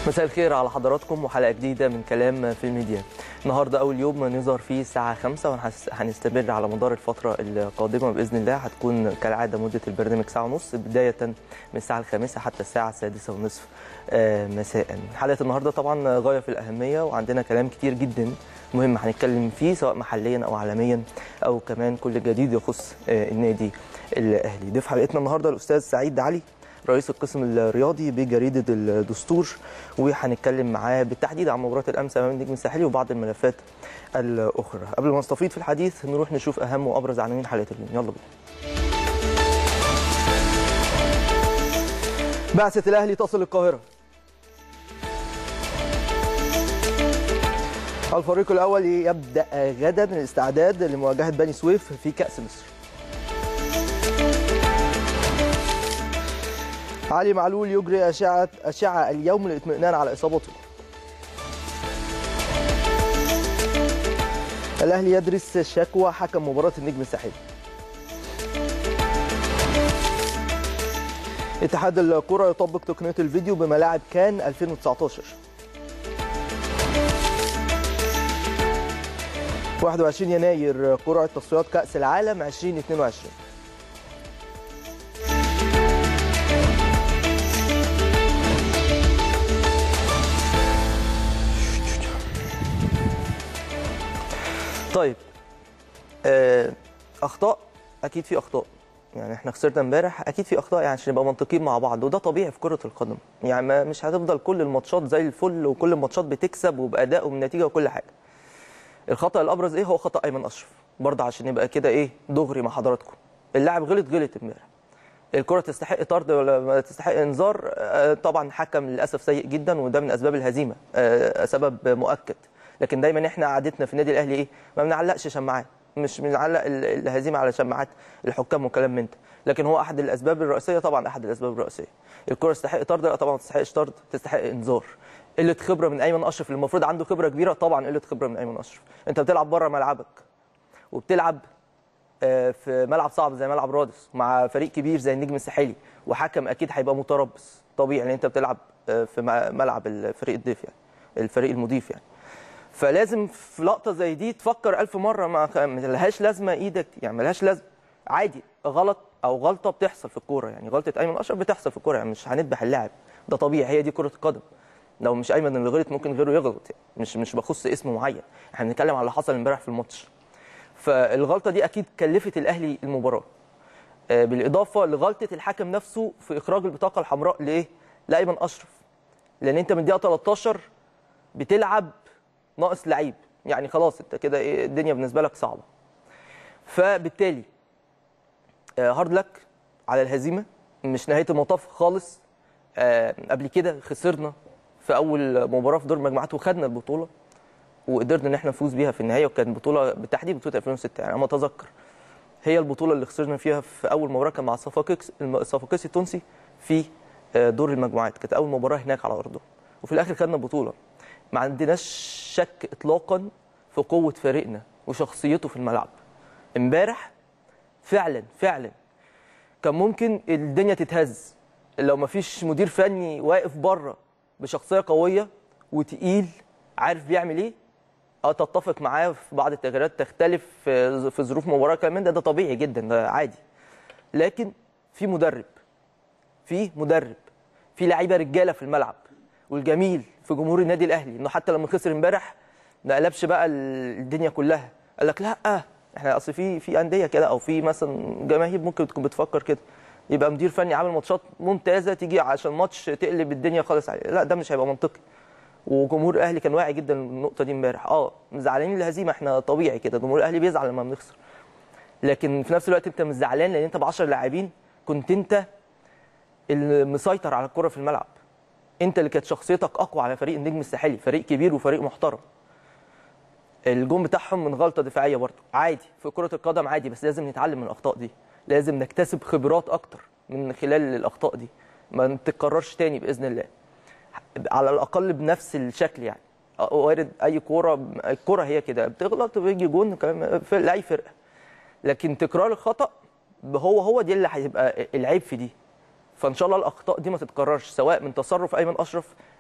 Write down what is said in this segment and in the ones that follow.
مساء الخير على حضراتكم وحلقه جديده من كلام في الميديا النهارده اول يوم نظهر فيه الساعه 5 وهنستمر على مدار الفتره القادمه باذن الله هتكون كالعاده مده البرنامج ساعه ونص بدايه من الساعه الخامسة حتى الساعه السادسة ونصف مساء حلقه النهارده طبعا غايه في الاهميه وعندنا كلام كتير جدا مهم هنتكلم فيه سواء محليا او عالميا او كمان كل جديد يخص النادي الاهلي ضيف حلقتنا النهارده الاستاذ سعيد علي رئيس القسم الرياضي بجريده الدستور وهنتكلم معاه بالتحديد عن مباراه الامس امام النجم الساحلي وبعض الملفات الاخرى قبل ما نستفيض في الحديث نروح نشوف اهم وابرز عناوين حلقه اليوم يلا بينا بعثه الاهلي تصل القاهره الفريق الاول يبدا غدا الاستعداد لمواجهه بني سويف في كاس مصر علي معلول يجري أشعة أشعة اليوم للاطمئنان على إصابته. الأهلي يدرس شكوى حكم مباراة النجم الساحلي. اتحاد الكرة يطبق تقنية الفيديو بملاعب كان 2019. 21 يناير قرعة تصفيات كأس العالم 2022. طيب اخطاء اكيد في اخطاء يعني احنا خسرنا امبارح اكيد في اخطاء يعني عشان نبقى منطقيين مع بعض وده طبيعي في كره القدم يعني ما مش هتفضل كل الماتشات زي الفل وكل الماتشات بتكسب وباداء وبنتيجه وكل حاجه الخطا الابرز ايه هو خطا ايمن اشرف برضه عشان يبقى كده ايه دغري مع حضراتكم اللاعب غلط غلط امبارح الكره تستحق طرد ولا ما تستحق انذار طبعا حكم للاسف سيء جدا وده من اسباب الهزيمه سبب مؤكد لكن دايما احنا عادتنا في النادي الاهلي ايه ما بنعلقش شماعات مش بنعلق الهزيمه على شماعات الحكام وكلام من ده لكن هو احد الاسباب الرئيسيه طبعا احد الاسباب الرئيسيه الكره تستحق طرد لا طبعا ما تستحقش طرد تستحق انذار قله خبره من ايمن اشرف اللي المفروض عنده خبره كبيره طبعا قله خبره من ايمن اشرف انت بتلعب بره ملعبك وبتلعب في ملعب صعب زي ملعب رادس مع فريق كبير زي النجم الساحلي وحكم اكيد هيبقى متربص طبيعي لان انت بتلعب في ملعب الفريق الضيف يعني الفريق المضيف يعني فلازم في لقطه زي دي تفكر ألف مره ما لهاش لازمه ايدك يعني ملهاش لازمه عادي غلط او غلطه بتحصل في الكوره يعني غلطه ايمن اشرف بتحصل في الكوره يعني مش هنذبح اللاعب ده طبيعي هي دي كره القدم لو مش ايمن اللي غلط ممكن غيره يغلط يعني مش مش بخص اسم معين احنا بنتكلم على اللي حصل امبارح في الماتش فالغلطه دي اكيد كلفت الاهلي المباراه بالاضافه لغلطه الحكم نفسه في اخراج البطاقه الحمراء لايه لايمن اشرف لان انت من الدقيقه 13 بتلعب ناقص لعيب يعني خلاص انت كده ايه الدنيا بالنسبه لك صعبه فبالتالي هارد لك على الهزيمه مش نهايه المطاف خالص قبل كده خسرنا في اول مباراه في دور المجموعات وخدنا البطوله وقدرنا ان احنا نفوز بيها في النهايه وكانت بطوله بالتحديد بطوله 2006 يعني انا اتذكر هي البطوله اللي خسرنا فيها في اول مباراه كان مع الصفاقسي الصفاقسي التونسي في دور المجموعات كانت اول مباراه هناك على ارضهم وفي الاخر خدنا البطوله ما عندناش شك اطلاقا في قوه فريقنا وشخصيته في الملعب امبارح فعلا فعلا كان ممكن الدنيا تتهز لو ما فيش مدير فني واقف بره بشخصيه قويه وتقيل عارف بيعمل ايه اه تتفق معاه في بعض التغييرات تختلف في ظروف مباراه كمان ده ده طبيعي جدا ده عادي لكن في مدرب في مدرب في لعيبه رجاله في الملعب والجميل في جمهور النادي الاهلي انه حتى لما خسر امبارح ما قلبش بقى الدنيا كلها قال لك لا احنا اصل في في انديه كده او في مثلا جماهير ممكن تكون بتفكر كده يبقى مدير فني عامل ماتشات ممتازه تيجي عشان ماتش تقلب الدنيا خالص عليه لا ده مش هيبقى منطقي وجمهور الاهلي كان واعي جدا النقطه دي امبارح اه زعلانين الهزيمه احنا طبيعي كده جمهور الاهلي بيزعل لما بنخسر لكن في نفس الوقت انت مش زعلان لان انت ب 10 لاعبين كنت انت المسيطر على الكره في الملعب انت اللي كانت شخصيتك اقوى على فريق النجم الساحلي فريق كبير وفريق محترم الجون بتاعهم من غلطه دفاعيه برضه عادي في كره القدم عادي بس لازم نتعلم من الاخطاء دي لازم نكتسب خبرات اكتر من خلال الاخطاء دي ما تتكررش تاني باذن الله على الاقل بنفس الشكل يعني وارد اي كوره الكوره هي كده بتغلط ويجي جون في لاي فرقه لكن تكرار الخطا هو هو دي اللي هيبقى العيب في دي فان شاء الله الاخطاء دي ما تتكررش سواء من تصرف ايمن اشرف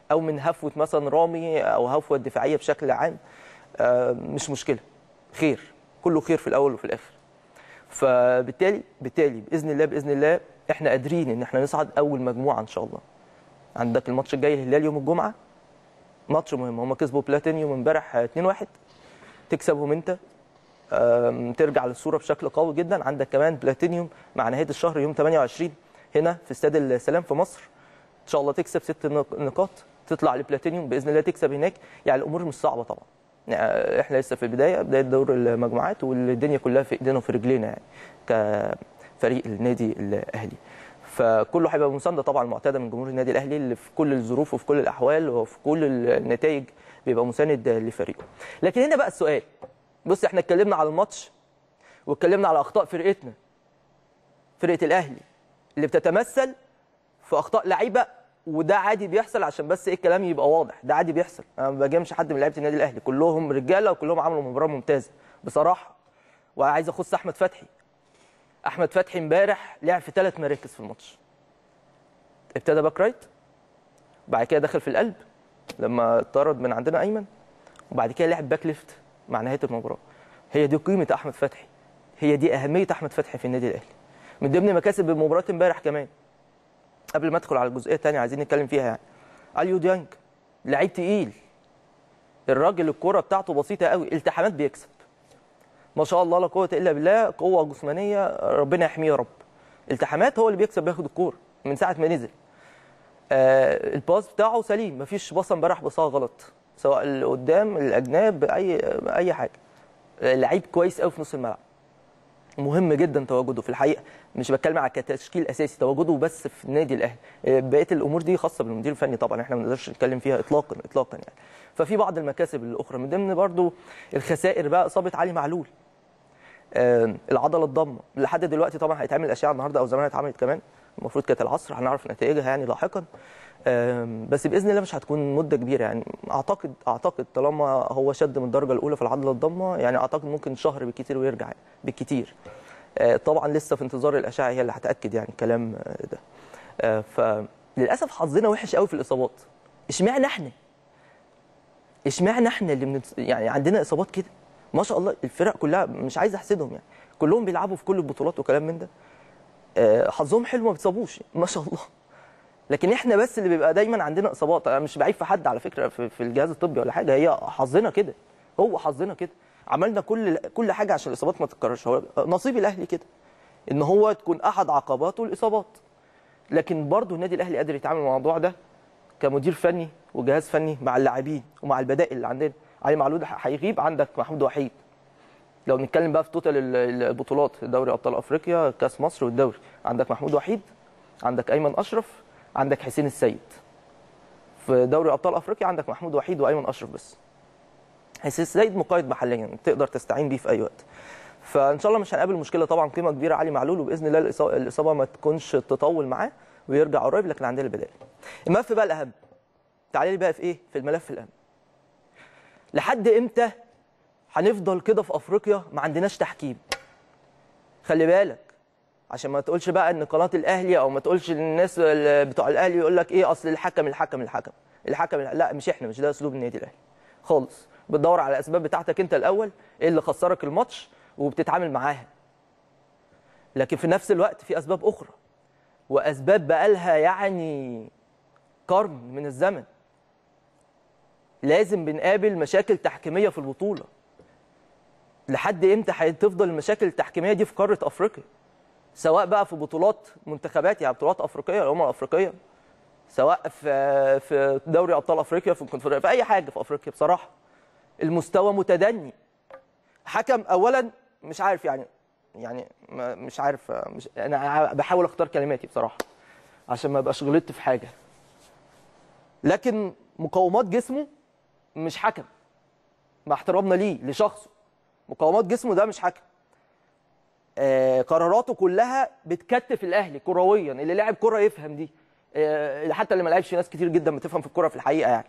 او من هفوه مثلا رامي او هفوه الدفاعيه بشكل عام آه، مش مشكله خير كله خير في الاول وفي الاخر فبالتالي بالتالي باذن الله باذن الله احنا قادرين ان احنا نصعد اول مجموعه ان شاء الله عندك الماتش الجاي الهلال يوم الجمعه ماتش مهم هم كسبوا بلاتينيوم امبارح آه، 2-1 تكسبهم انت آم، ترجع للصوره بشكل قوي جدا عندك كمان بلاتينيوم مع نهايه الشهر يوم 28 هنا في استاد السلام في مصر ان شاء الله تكسب ست نق- نقاط تطلع لبلاتينيوم باذن الله تكسب هناك يعني الامور مش صعبه طبعا يعني احنا لسه في البدايه بدايه دور المجموعات والدنيا كلها في ايدينا وفي رجلينا يعني كفريق النادي الاهلي فكله هيبقى مسانده طبعا معتاده من جمهور النادي الاهلي اللي في كل الظروف وفي كل الاحوال وفي كل النتائج بيبقى مساند لفريقه لكن هنا بقى السؤال بص احنا اتكلمنا على الماتش واتكلمنا على اخطاء فرقتنا فرقه الاهلي اللي بتتمثل في اخطاء لعيبه وده عادي بيحصل عشان بس ايه الكلام يبقى واضح ده عادي بيحصل انا ما بجامش حد من لعيبه النادي الاهلي كلهم رجاله وكلهم عملوا مباراه ممتازه بصراحه وعايز اخص احمد فتحي احمد فتحي امبارح لعب في ثلاث مراكز في الماتش ابتدى باك رايت بعد كده دخل في القلب لما طرد من عندنا ايمن وبعد كده لعب باك ليفت مع نهايه المباراه هي دي قيمه احمد فتحي هي دي اهميه احمد فتحي في النادي الاهلي من ضمن مكاسب مباراه امبارح كمان قبل ما ادخل على الجزئيه الثانيه عايزين نتكلم فيها يعني اليو ديانج لعيب تقيل الراجل الكوره بتاعته بسيطه قوي التحامات بيكسب ما شاء الله لا قوه الا بالله قوه جسمانيه ربنا يحميه يا رب التحامات هو اللي بيكسب بياخد الكوره من ساعه ما نزل آه الباص بتاعه سليم مفيش باصه امبارح باصها غلط سواء اللي قدام الاجناب اي اي حاجه آه، لعيب كويس قوي في نص الملعب مهم جدا تواجده في الحقيقه مش بتكلم على كتشكيل اساسي تواجده بس في النادي الاهلي آه، بقيه الامور دي خاصه بالمدير الفني طبعا احنا ما نقدرش نتكلم فيها اطلاقا اطلاقا يعني ففي بعض المكاسب الاخرى من ضمن برضو الخسائر بقى اصابه علي معلول آه، العضله الضمه لحد دلوقتي طبعا هيتعمل اشعه النهارده او زمان اتعملت كمان المفروض كانت العصر هنعرف نتائجها يعني لاحقا آم، بس باذن الله مش هتكون مده كبيره يعني اعتقد اعتقد طالما هو شد من الدرجه الاولى في العضله الضمه يعني اعتقد ممكن شهر بالكتير ويرجع يعني بالكتير آه، طبعا لسه في انتظار الاشعه هي اللي هتاكد يعني الكلام آه، ده آه، فللاسف حظنا وحش قوي في الاصابات اشمعنى احنا اشمعنى احنا اللي من يعني عندنا اصابات كده ما شاء الله الفرق كلها مش عايز احسدهم يعني كلهم بيلعبوا في كل البطولات وكلام من ده آه، حظهم حلو ما بيتصابوش ما شاء الله لكن احنا بس اللي بيبقى دايما عندنا اصابات انا مش بعيب في حد على فكره في, في الجهاز الطبي ولا حاجه هي حظنا كده هو حظنا كده عملنا كل كل حاجه عشان الاصابات ما تتكررش هو نصيب الاهلي كده ان هو تكون احد عقباته الاصابات لكن برضه النادي الاهلي قادر يتعامل مع الموضوع ده كمدير فني وجهاز فني مع اللاعبين ومع البدائل اللي عندنا علي معلول هيغيب عندك محمود وحيد لو نتكلم بقى في توتال ال- البطولات دوري ابطال افريقيا كاس مصر والدوري عندك محمود وحيد عندك ايمن اشرف عندك حسين السيد في دوري ابطال افريقيا عندك محمود وحيد وايمن اشرف بس حسين السيد مقيد محليا تقدر تستعين بيه في اي وقت فان شاء الله مش هنقابل مشكله طبعا قيمه كبيره علي معلول وباذن الله الإصا- الاصابه ما تكونش تطول معاه ويرجع قريب لكن عندنا البدائل الملف بقى الاهم تعالى لي بقى في ايه في الملف الاهم لحد امتى هنفضل كده في افريقيا ما عندناش تحكيم خلي بالك عشان ما تقولش بقى ان قناه الاهلي او ما تقولش للناس ال- بتوع الاهلي يقول لك ايه اصل الحكم الحكم الحكم الحكم لا مش احنا مش ده اسلوب النادي الاهلي خالص بتدور على الاسباب بتاعتك انت الاول ايه اللي خسرك الماتش وبتتعامل معاها لكن في نفس الوقت في اسباب اخرى واسباب بقالها يعني قرن من الزمن لازم بنقابل مشاكل تحكيميه في البطوله لحد امتى هتفضل المشاكل التحكيميه دي في قاره افريقيا سواء بقى في بطولات منتخبات يعني بطولات افريقيه الامم الافريقيه سواء في في دوري ابطال افريقيا في الكونفدراليه في اي حاجه في افريقيا بصراحه المستوى متدني حكم اولا مش عارف يعني يعني ما- مش عارف مش انا بحاول اختار كلماتي بصراحه عشان ما ابقاش غلطت في حاجه لكن مقاومات جسمه مش حكم مع احترامنا ليه لشخصه مقاومات جسمه ده مش حكم آه قراراته كلها بتكتف الاهلي كرويا اللي لاعب كره يفهم دي آه حتى اللي ما لعبش ناس كتير جدا بتفهم في الكوره في الحقيقه يعني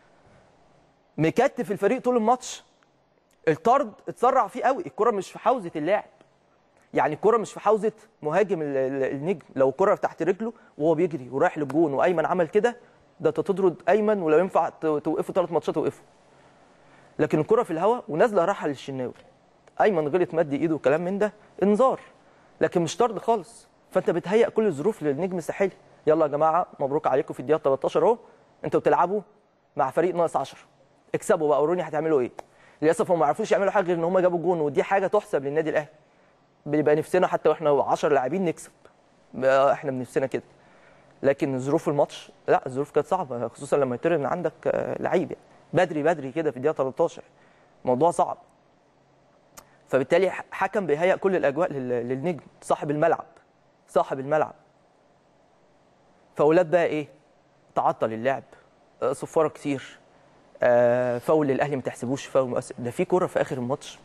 مكتف الفريق طول الماتش الطرد اتسرع فيه قوي الكره مش في حوزه اللاعب يعني الكره مش في حوزه مهاجم ال- ال- النجم لو الكره تحت رجله وهو بيجري ورايح للجون وايمن عمل كده ده انت تطرد ايمن ولو ينفع ت- توقفه ثلاث ماتشات توقفه لكن الكره في الهواء ونازله راحه للشناوي ايمن غلط مد ايده وكلام من ده انذار لكن مش طرد خالص فانت بتهيئ كل الظروف للنجم الساحلي يلا يا جماعه مبروك عليكم في الدقيقه 13 اهو انتوا بتلعبوا مع فريق ناقص 10 اكسبوا بقى وروني هتعملوا ايه للاسف هم ما عرفوش يعملوا حاجه غير ان هم جابوا جون ودي حاجه تحسب للنادي الاهلي بيبقى نفسنا حتى واحنا 10 لاعبين نكسب بقى احنا بنفسنا كده لكن ظروف الماتش لا الظروف كانت صعبه خصوصا لما يطرد ان عندك آه، لعيب يعني بدري بدري كده في الدقيقه 13 موضوع صعب فبالتالي ح- حكم بيهيئ كل الاجواء لل- للنجم صاحب الملعب صاحب الملعب فاولاد بقى ايه تعطل اللعب آه، صفاره كتير آه، فاول للاهلي ما تحسبوش فاول مؤثر ده في كوره في اخر الماتش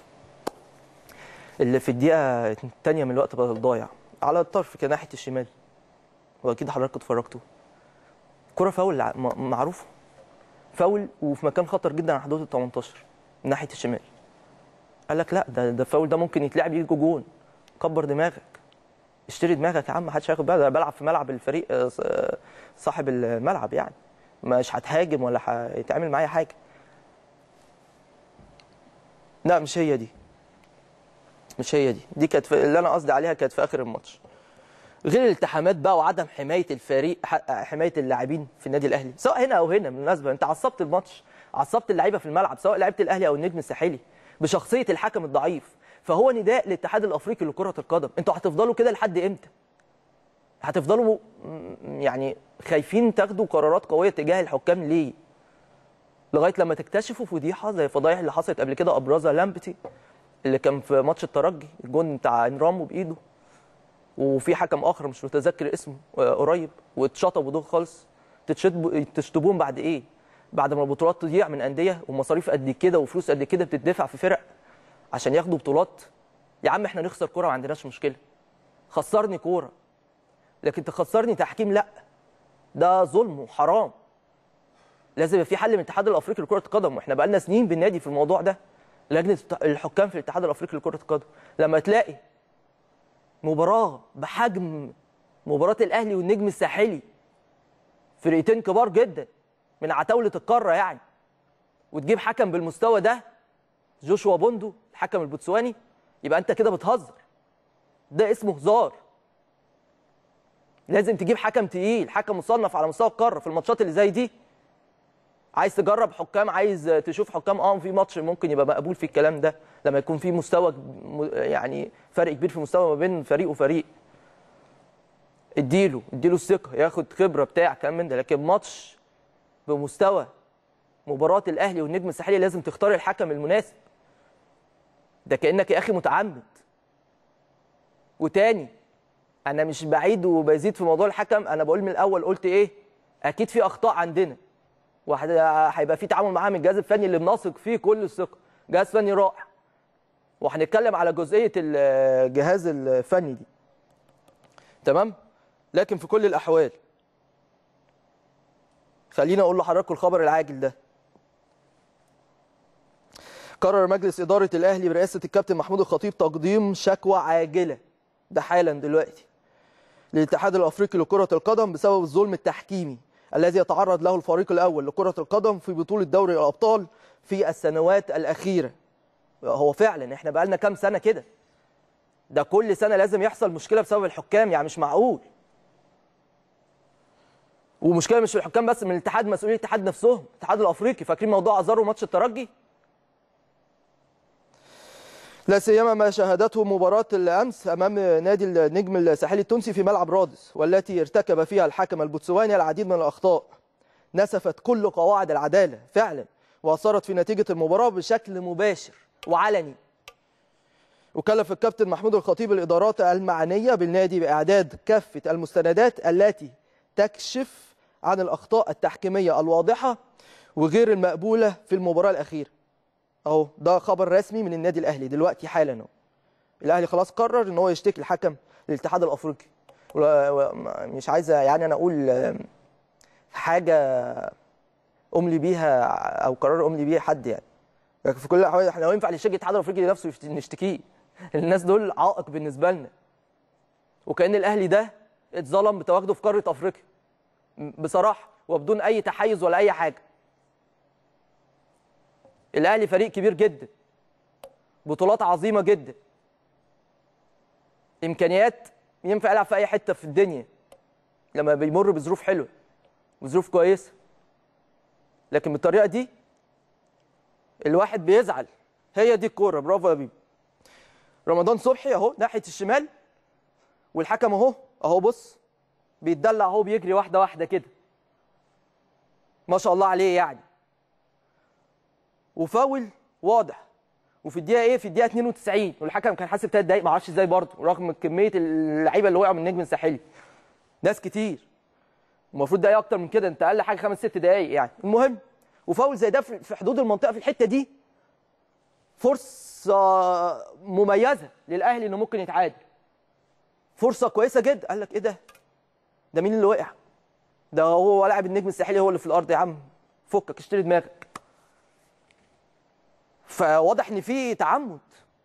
اللي في الدقيقه الثانيه من الوقت بدل ضايع على الطرف كده ناحيه الشمال واكيد حضراتكم اتفرجتوا كرة فاول ع- م- معروفة فاول وفي مكان خطر جدا على حدود ال 18 من ناحية الشمال قال لك لا ده ده الفاول ده ممكن يتلعب يجي جون كبر دماغك اشتري دماغك يا عم محدش هياخد باله ده أنا بلعب في ملعب الفريق آه، ص- آه، صاحب الملعب يعني مش هتهاجم ولا هيتعمل معايا حاجة لا مش هي دي مش هي دي دي كانت في- اللي انا قصدي عليها كانت في اخر الماتش غير الالتحامات بقى وعدم حمايه الفريق ح- حمايه اللاعبين في النادي الاهلي سواء هنا او هنا بالمناسبه انت عصبت الماتش عصبت اللعيبه في الملعب سواء لعيبه الاهلي او النجم الساحلي بشخصيه الحكم الضعيف فهو نداء للاتحاد الافريقي لكره القدم انتوا هتفضلوا كده لحد امتى هتفضلوا م- يعني خايفين تاخدوا قرارات قويه تجاه الحكام ليه لغايه لما تكتشفوا فضيحه زي الفضايح اللي حصلت قبل كده ابرزها لامبتي اللي كان في ماتش الترجي الجون بتاع انرامو بايده وفي حكم اخر مش متذكر اسمه آه، قريب واتشطبوا دول خالص تتشطبوا تشطبوهم بعد ايه؟ بعد ما البطولات تضيع من انديه ومصاريف قد كده وفلوس قد كده بتدفع في فرق عشان ياخدوا بطولات يا عم احنا نخسر كوره ما عندناش مشكله خسرني كوره لكن تخسرني تحكيم لا ده ظلم وحرام لازم يبقى في حل من الاتحاد الافريقي لكره القدم واحنا بقالنا سنين بالنادي في الموضوع ده لجنه الحكام في الاتحاد الافريقي لكره القدم لما تلاقي مباراه بحجم مباراه الاهلي والنجم الساحلي فرقتين كبار جدا من عتاوله القاره يعني وتجيب حكم بالمستوى ده جوشوا بوندو الحكم البوتسواني يبقى انت كده بتهزر ده اسمه هزار لازم تجيب حكم تقيل حكم مصنف على مستوى القاره في الماتشات اللي زي دي عايز تجرب حكام عايز تشوف حكام اه في ماتش ممكن يبقى مقبول في الكلام ده لما يكون في مستوى م- يعني فرق كبير في المستوى ما بين فريق وفريق اديله اديله الثقه ياخد خبره بتاع كلام من ده لكن ماتش بمستوى مباراه الاهلي والنجم الساحلي لازم تختار الحكم المناسب ده كانك يا اخي متعمد وتاني انا مش بعيد وبزيد في موضوع الحكم انا بقول من الاول قلت ايه اكيد في اخطاء عندنا وهيبقى في تعامل معاها من الجهاز الفني اللي بنثق فيه كل الثقه جهاز فني رائع وهنتكلم على جزئيه الجهاز الفني دي تمام لكن في كل الاحوال خلينا اقول لحضراتكم الخبر العاجل ده قرر مجلس اداره الاهلي برئاسه الكابتن محمود الخطيب تقديم شكوى عاجله ده حالا دلوقتي للاتحاد الافريقي لكره القدم بسبب الظلم التحكيمي الذي يتعرض له الفريق الاول لكره القدم في بطوله دوري الابطال في السنوات الاخيره هو فعلا احنا بقالنا كام سنه كده ده كل سنه لازم يحصل مشكله بسبب الحكام يعني مش معقول ومشكله مش في الحكام بس من الاتحاد مسؤولين الاتحاد نفسهم الاتحاد الافريقي فاكرين موضوع ازارو ماتش الترجي لا سيما ما شاهدته مباراة الأمس أمام نادي النجم الساحلي التونسي في ملعب رادس والتي ارتكب فيها الحكم البوتسواني العديد من الأخطاء نسفت كل قواعد العدالة فعلا وأثرت في نتيجة المباراة بشكل مباشر وعلني وكلف الكابتن محمود الخطيب الإدارات المعنية بالنادي بإعداد كافة المستندات التي تكشف عن الأخطاء التحكيمية الواضحة وغير المقبولة في المباراة الأخيرة اهو ده خبر رسمي من النادي الاهلي دلوقتي حالا اهو الاهلي خلاص قرر ان هو يشتكي الحكم للاتحاد الافريقي ولا- و- مش عايزه يعني انا اقول آم، حاجه املي بيها او قرار املي بيه حد يعني لكن في كل الاحوال احنا لو ينفع نشتكي الاتحاد الافريقي لنفسه يشت- نشتكيه الناس دول عائق بالنسبه لنا وكان الاهلي ده اتظلم بتواجده في قاره افريقيا م- بصراحه وبدون اي تحيز ولا اي حاجه الاهلي فريق كبير جدا بطولات عظيمه جدا امكانيات ينفع يلعب في اي حته في الدنيا لما بيمر بظروف حلوه وظروف كويسه لكن بالطريقه دي الواحد بيزعل هي دي الكوره برافو يا بيبي رمضان صبحي اهو ناحيه الشمال والحكم اهو اهو بص بيتدلع اهو بيجري واحده واحده كده ما شاء الله عليه يعني وفاول واضح وفي الدقيقه ايه في الدقيقه 92 والحكم كان حاسب ثلاث دقايق ما اعرفش ازاي برضه رغم كميه اللعيبه اللي وقعوا من النجم الساحلي ناس كتير المفروض دقايق اكتر من كده انت اقل حاجه خمس ست دقايق يعني المهم وفاول زي ده في حدود المنطقه في الحته دي فرصه مميزه للاهلي انه ممكن يتعادل فرصه كويسه جدا قال لك ايه ده ده مين اللي وقع ده هو لاعب النجم الساحلي هو اللي في الارض يا عم فكك اشتري دماغك فواضح ان في تعمد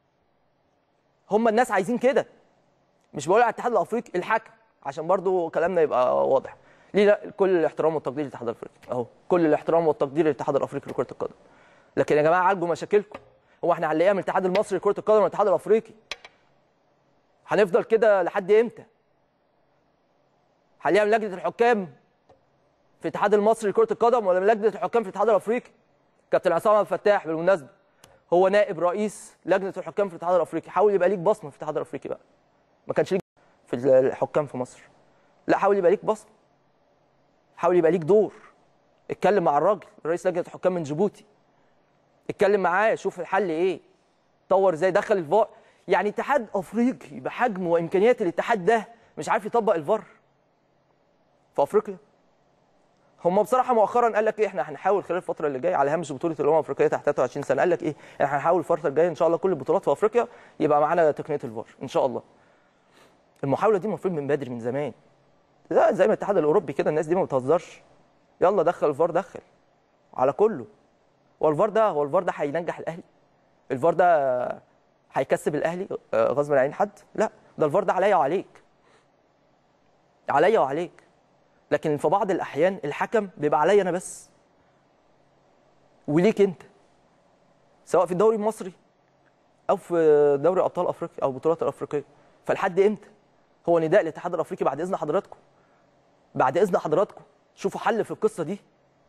هم الناس عايزين كده مش بقول على الاتحاد الافريقي الحكم عشان برضو كلامنا يبقى واضح ليه لا كل الاحترام والتقدير للاتحاد الافريقي اهو كل الاحترام والتقدير للاتحاد الافريقي لكره القدم لكن يا جماعه عالجوا مشاكلكم هو احنا هنلاقيها من الاتحاد المصري لكره القدم والاتحاد الافريقي هنفضل كده لحد امتى هنلاقيها من لجنه الحكام في الاتحاد المصري لكره القدم ولا من لجنه الحكام في الاتحاد الافريقي كابتن عصام عبد الفتاح بالمناسبه هو نائب رئيس لجنه الحكام في الاتحاد الافريقي حاول يبقى ليك بصمه في الاتحاد الافريقي بقى ما كانش ليك في الحكام في مصر لا حاول يبقى ليك بصمه حاول يبقى ليك دور اتكلم مع الراجل رئيس لجنه الحكام من جيبوتي اتكلم معاه شوف الحل ايه طور ازاي دخل الفار يعني اتحاد افريقي بحجم وامكانيات الاتحاد ده مش عارف يطبق الفار في افريقيا هم بصراحه مؤخرا قال لك ايه احنا هنحاول خلال الفتره اللي جايه على هامش بطوله الامم الافريقيه تحت 23 سنه قال لك ايه احنا هنحاول الفتره الجايه ان شاء الله كل البطولات في افريقيا يبقى معانا تقنيه الفار ان شاء الله المحاوله دي المفروض من بدري من زمان لا زي ما الاتحاد الاوروبي كده الناس دي ما بتهزرش يلا دخل الفار دخل على كله هو الفار ده هو الفار ده هينجح الاهلي الفار ده هيكسب الاهلي غصب عن حد لا ده الفار ده عليا وعليك عليا وعليك لكن في بعض الاحيان الحكم بيبقى عليا انا بس وليك انت سواء في الدوري المصري او في دوري ابطال افريقيا او البطولات الافريقيه فلحد امتى هو نداء للاتحاد الافريقي بعد اذن حضراتكم بعد اذن حضراتكم شوفوا حل في القصه دي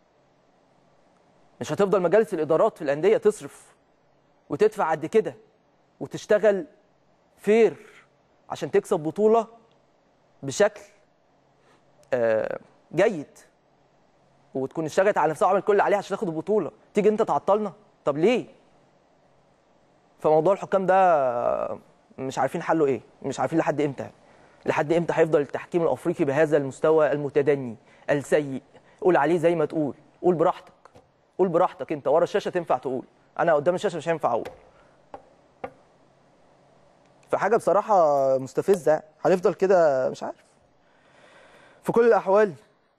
مش هتفضل مجالس الادارات في الانديه تصرف وتدفع قد كده وتشتغل فير عشان تكسب بطوله بشكل آه جيد وتكون اشتغلت على نفسها وعملت كل اللي عليها عشان تاخد البطوله تيجي انت تعطلنا طب ليه فموضوع الحكام ده مش عارفين حله ايه مش عارفين لحد امتى لحد امتى هيفضل التحكيم الافريقي بهذا المستوى المتدني السيء قول عليه زي ما تقول قول براحتك قول براحتك انت ورا الشاشه تنفع تقول انا قدام الشاشه مش هينفع اقول فحاجه بصراحه مستفزه هنفضل كده مش عارف في كل الاحوال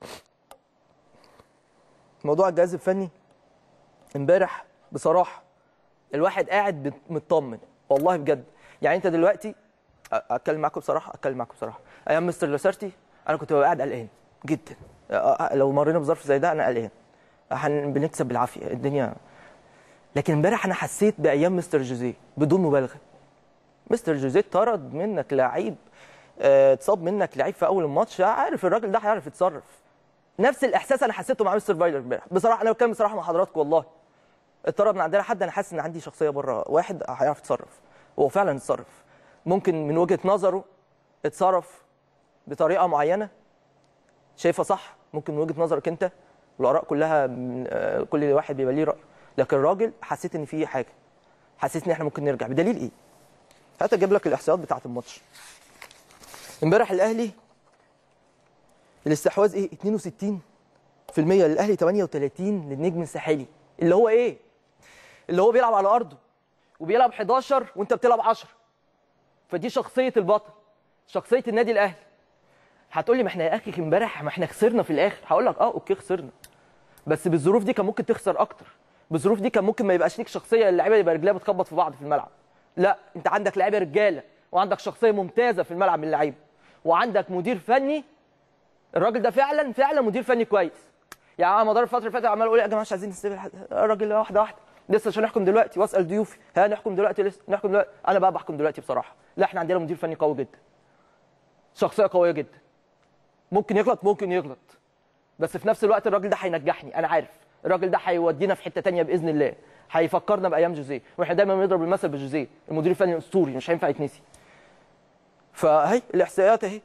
موضوع الجهاز الفني امبارح بصراحه الواحد قاعد مطمن والله بجد يعني انت دلوقتي اتكلم معاكم بصراحه اتكلم معاكم بصراحه ايام مستر لاسارتي انا كنت ببقى قاعد قلقان جدا لو مرينا بظرف زي ده انا قلقان بنكسب بالعافيه الدنيا لكن امبارح انا حسيت بايام مستر جوزيه بدون مبالغه مستر جوزيه طرد منك لعيب اتصاب منك لعيب في اول الماتش عارف الراجل ده هيعرف يتصرف نفس الاحساس انا حسيته مع مستر فايلر امبارح بصراحه انا بتكلم بصراحه مع حضراتكم والله اتطرد من عندنا حد انا حاسس ان عندي شخصيه بره واحد هيعرف يتصرف هو فعلا اتصرف ممكن من وجهه نظره اتصرف بطريقه معينه شايفها صح ممكن من وجهه نظرك انت والاراء كلها كل واحد بيبقى ليه راي لكن الراجل حسيت ان في حاجه حسيت ان احنا ممكن نرجع بدليل ايه هات اجيب لك الاحصائيات بتاعه الماتش امبارح الاهلي الاستحواذ ايه 62% للاهلي 38 للنجم الساحلي اللي هو ايه اللي هو بيلعب على ارضه وبيلعب 11 وانت بتلعب 10 فدي شخصيه البطل شخصيه النادي الاهلي هتقول لي ما احنا يا اخي امبارح ما احنا خسرنا في الاخر هقول لك اه اوكي خسرنا بس بالظروف دي كان ممكن تخسر اكتر بالظروف دي كان ممكن ما يبقاش ليك شخصيه اللعيبه يبقى رجليها بتخبط في بعض في الملعب لا انت عندك لعيبه رجاله وعندك شخصيه ممتازه في الملعب من اللعيبه وعندك مدير فني الراجل ده فعلا فعلا مدير فني كويس يعني على مدار الفتره اللي فاتت عمال اقول يا جماعه مش عايزين نستقبل حد الراجل واحده واحده لسه عشان نحكم دلوقتي واسال ضيوفي ها نحكم دلوقتي لسه نحكم دلوقتي انا بقى بحكم دلوقتي بصراحه لا احنا عندنا مدير فني قوي جدا شخصيه قويه جدا ممكن يغلط ممكن يغلط بس في نفس الوقت الراجل ده هينجحني انا عارف الراجل ده هيودينا في حته تانية باذن الله هيفكرنا بايام جوزيه واحنا دايما بنضرب المثل بجوزيه المدير الفني الاسطوري مش هينفع يتنسي فهي الاحصائيات اهي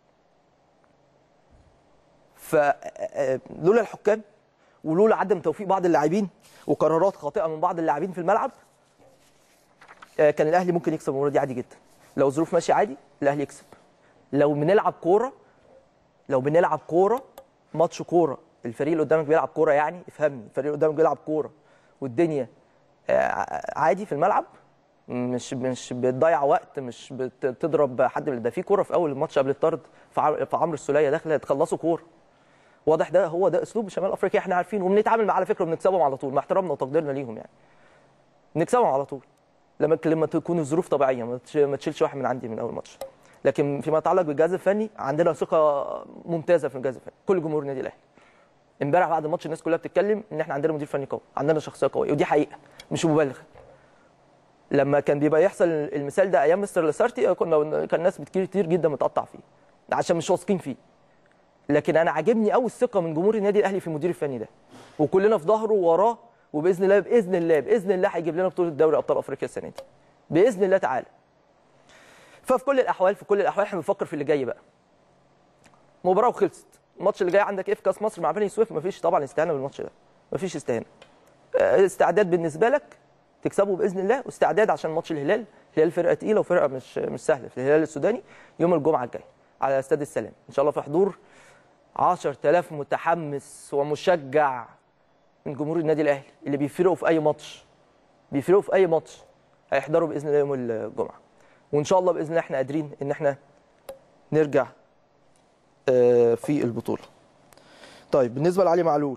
فلولا الحكام ولولا عدم توفيق بعض اللاعبين وقرارات خاطئه من بعض اللاعبين في الملعب آه، كان الاهلي ممكن يكسب المباراه دي عادي جدا لو الظروف ماشيه عادي الاهلي يكسب لو بنلعب كوره لو بنلعب كوره ماتش كوره الفريق اللي قدامك بيلعب كوره يعني افهمني الفريق اللي قدامك بيلعب كوره والدنيا آه، عادي في الملعب مش مش بتضيع وقت مش بتضرب حد ده في كوره في اول الماتش قبل الطرد في عم- في عمرو السوليه داخله تخلصوا كوره واضح ده هو ده اسلوب شمال افريقيا احنا عارفين وبنتعامل معاه على فكره وبنكسبهم على طول مع احترامنا وتقديرنا ليهم يعني بنكسبهم على طول لما لما تكون الظروف طبيعيه ما تش- ما تشيلش واحد من عندي من اول ماتش لكن فيما يتعلق بالجهاز الفني عندنا ثقه ممتازه في الجهاز الفني كل جمهور النادي الاهلي امبارح بعد الماتش الناس كلها بتتكلم ان احنا عندنا مدير فني قوي عندنا شخصيه قويه ودي حقيقه مش مبالغه لما كان بيبقى يحصل المثال ده ايام مستر لاسارتي كنا كان ناس كتير كتير جدا متقطع فيه عشان مش واثقين فيه لكن انا عاجبني قوي الثقه من جمهور النادي الاهلي في المدير الفني ده وكلنا في ظهره ووراه وباذن الله باذن الله باذن الله هيجيب لنا بطوله دوري ابطال افريقيا السنه دي باذن الله تعالى ففي كل الاحوال في كل الاحوال احنا بنفكر في اللي جاي بقى مباراه وخلصت الماتش اللي جاي عندك ايه في كاس مصر مع بني سويف مفيش طبعا استهانه بالماتش ده مفيش استهانه آه، استعداد بالنسبه لك تكسبه باذن الله واستعداد عشان ماتش الهلال الهلال فرقه تقيله وفرقه مش مش سهله في الهلال السوداني يوم الجمعه الجاي على استاد السلام ان شاء الله في حضور 10000 متحمس ومشجع من جمهور النادي الاهلي اللي بيفرقوا في اي ماتش بيفرقوا في اي ماتش هيحضروا باذن الله يوم الجمعه وان شاء الله باذن الله احنا قادرين ان احنا نرجع آه، في البطوله طيب بالنسبه لعلي معلول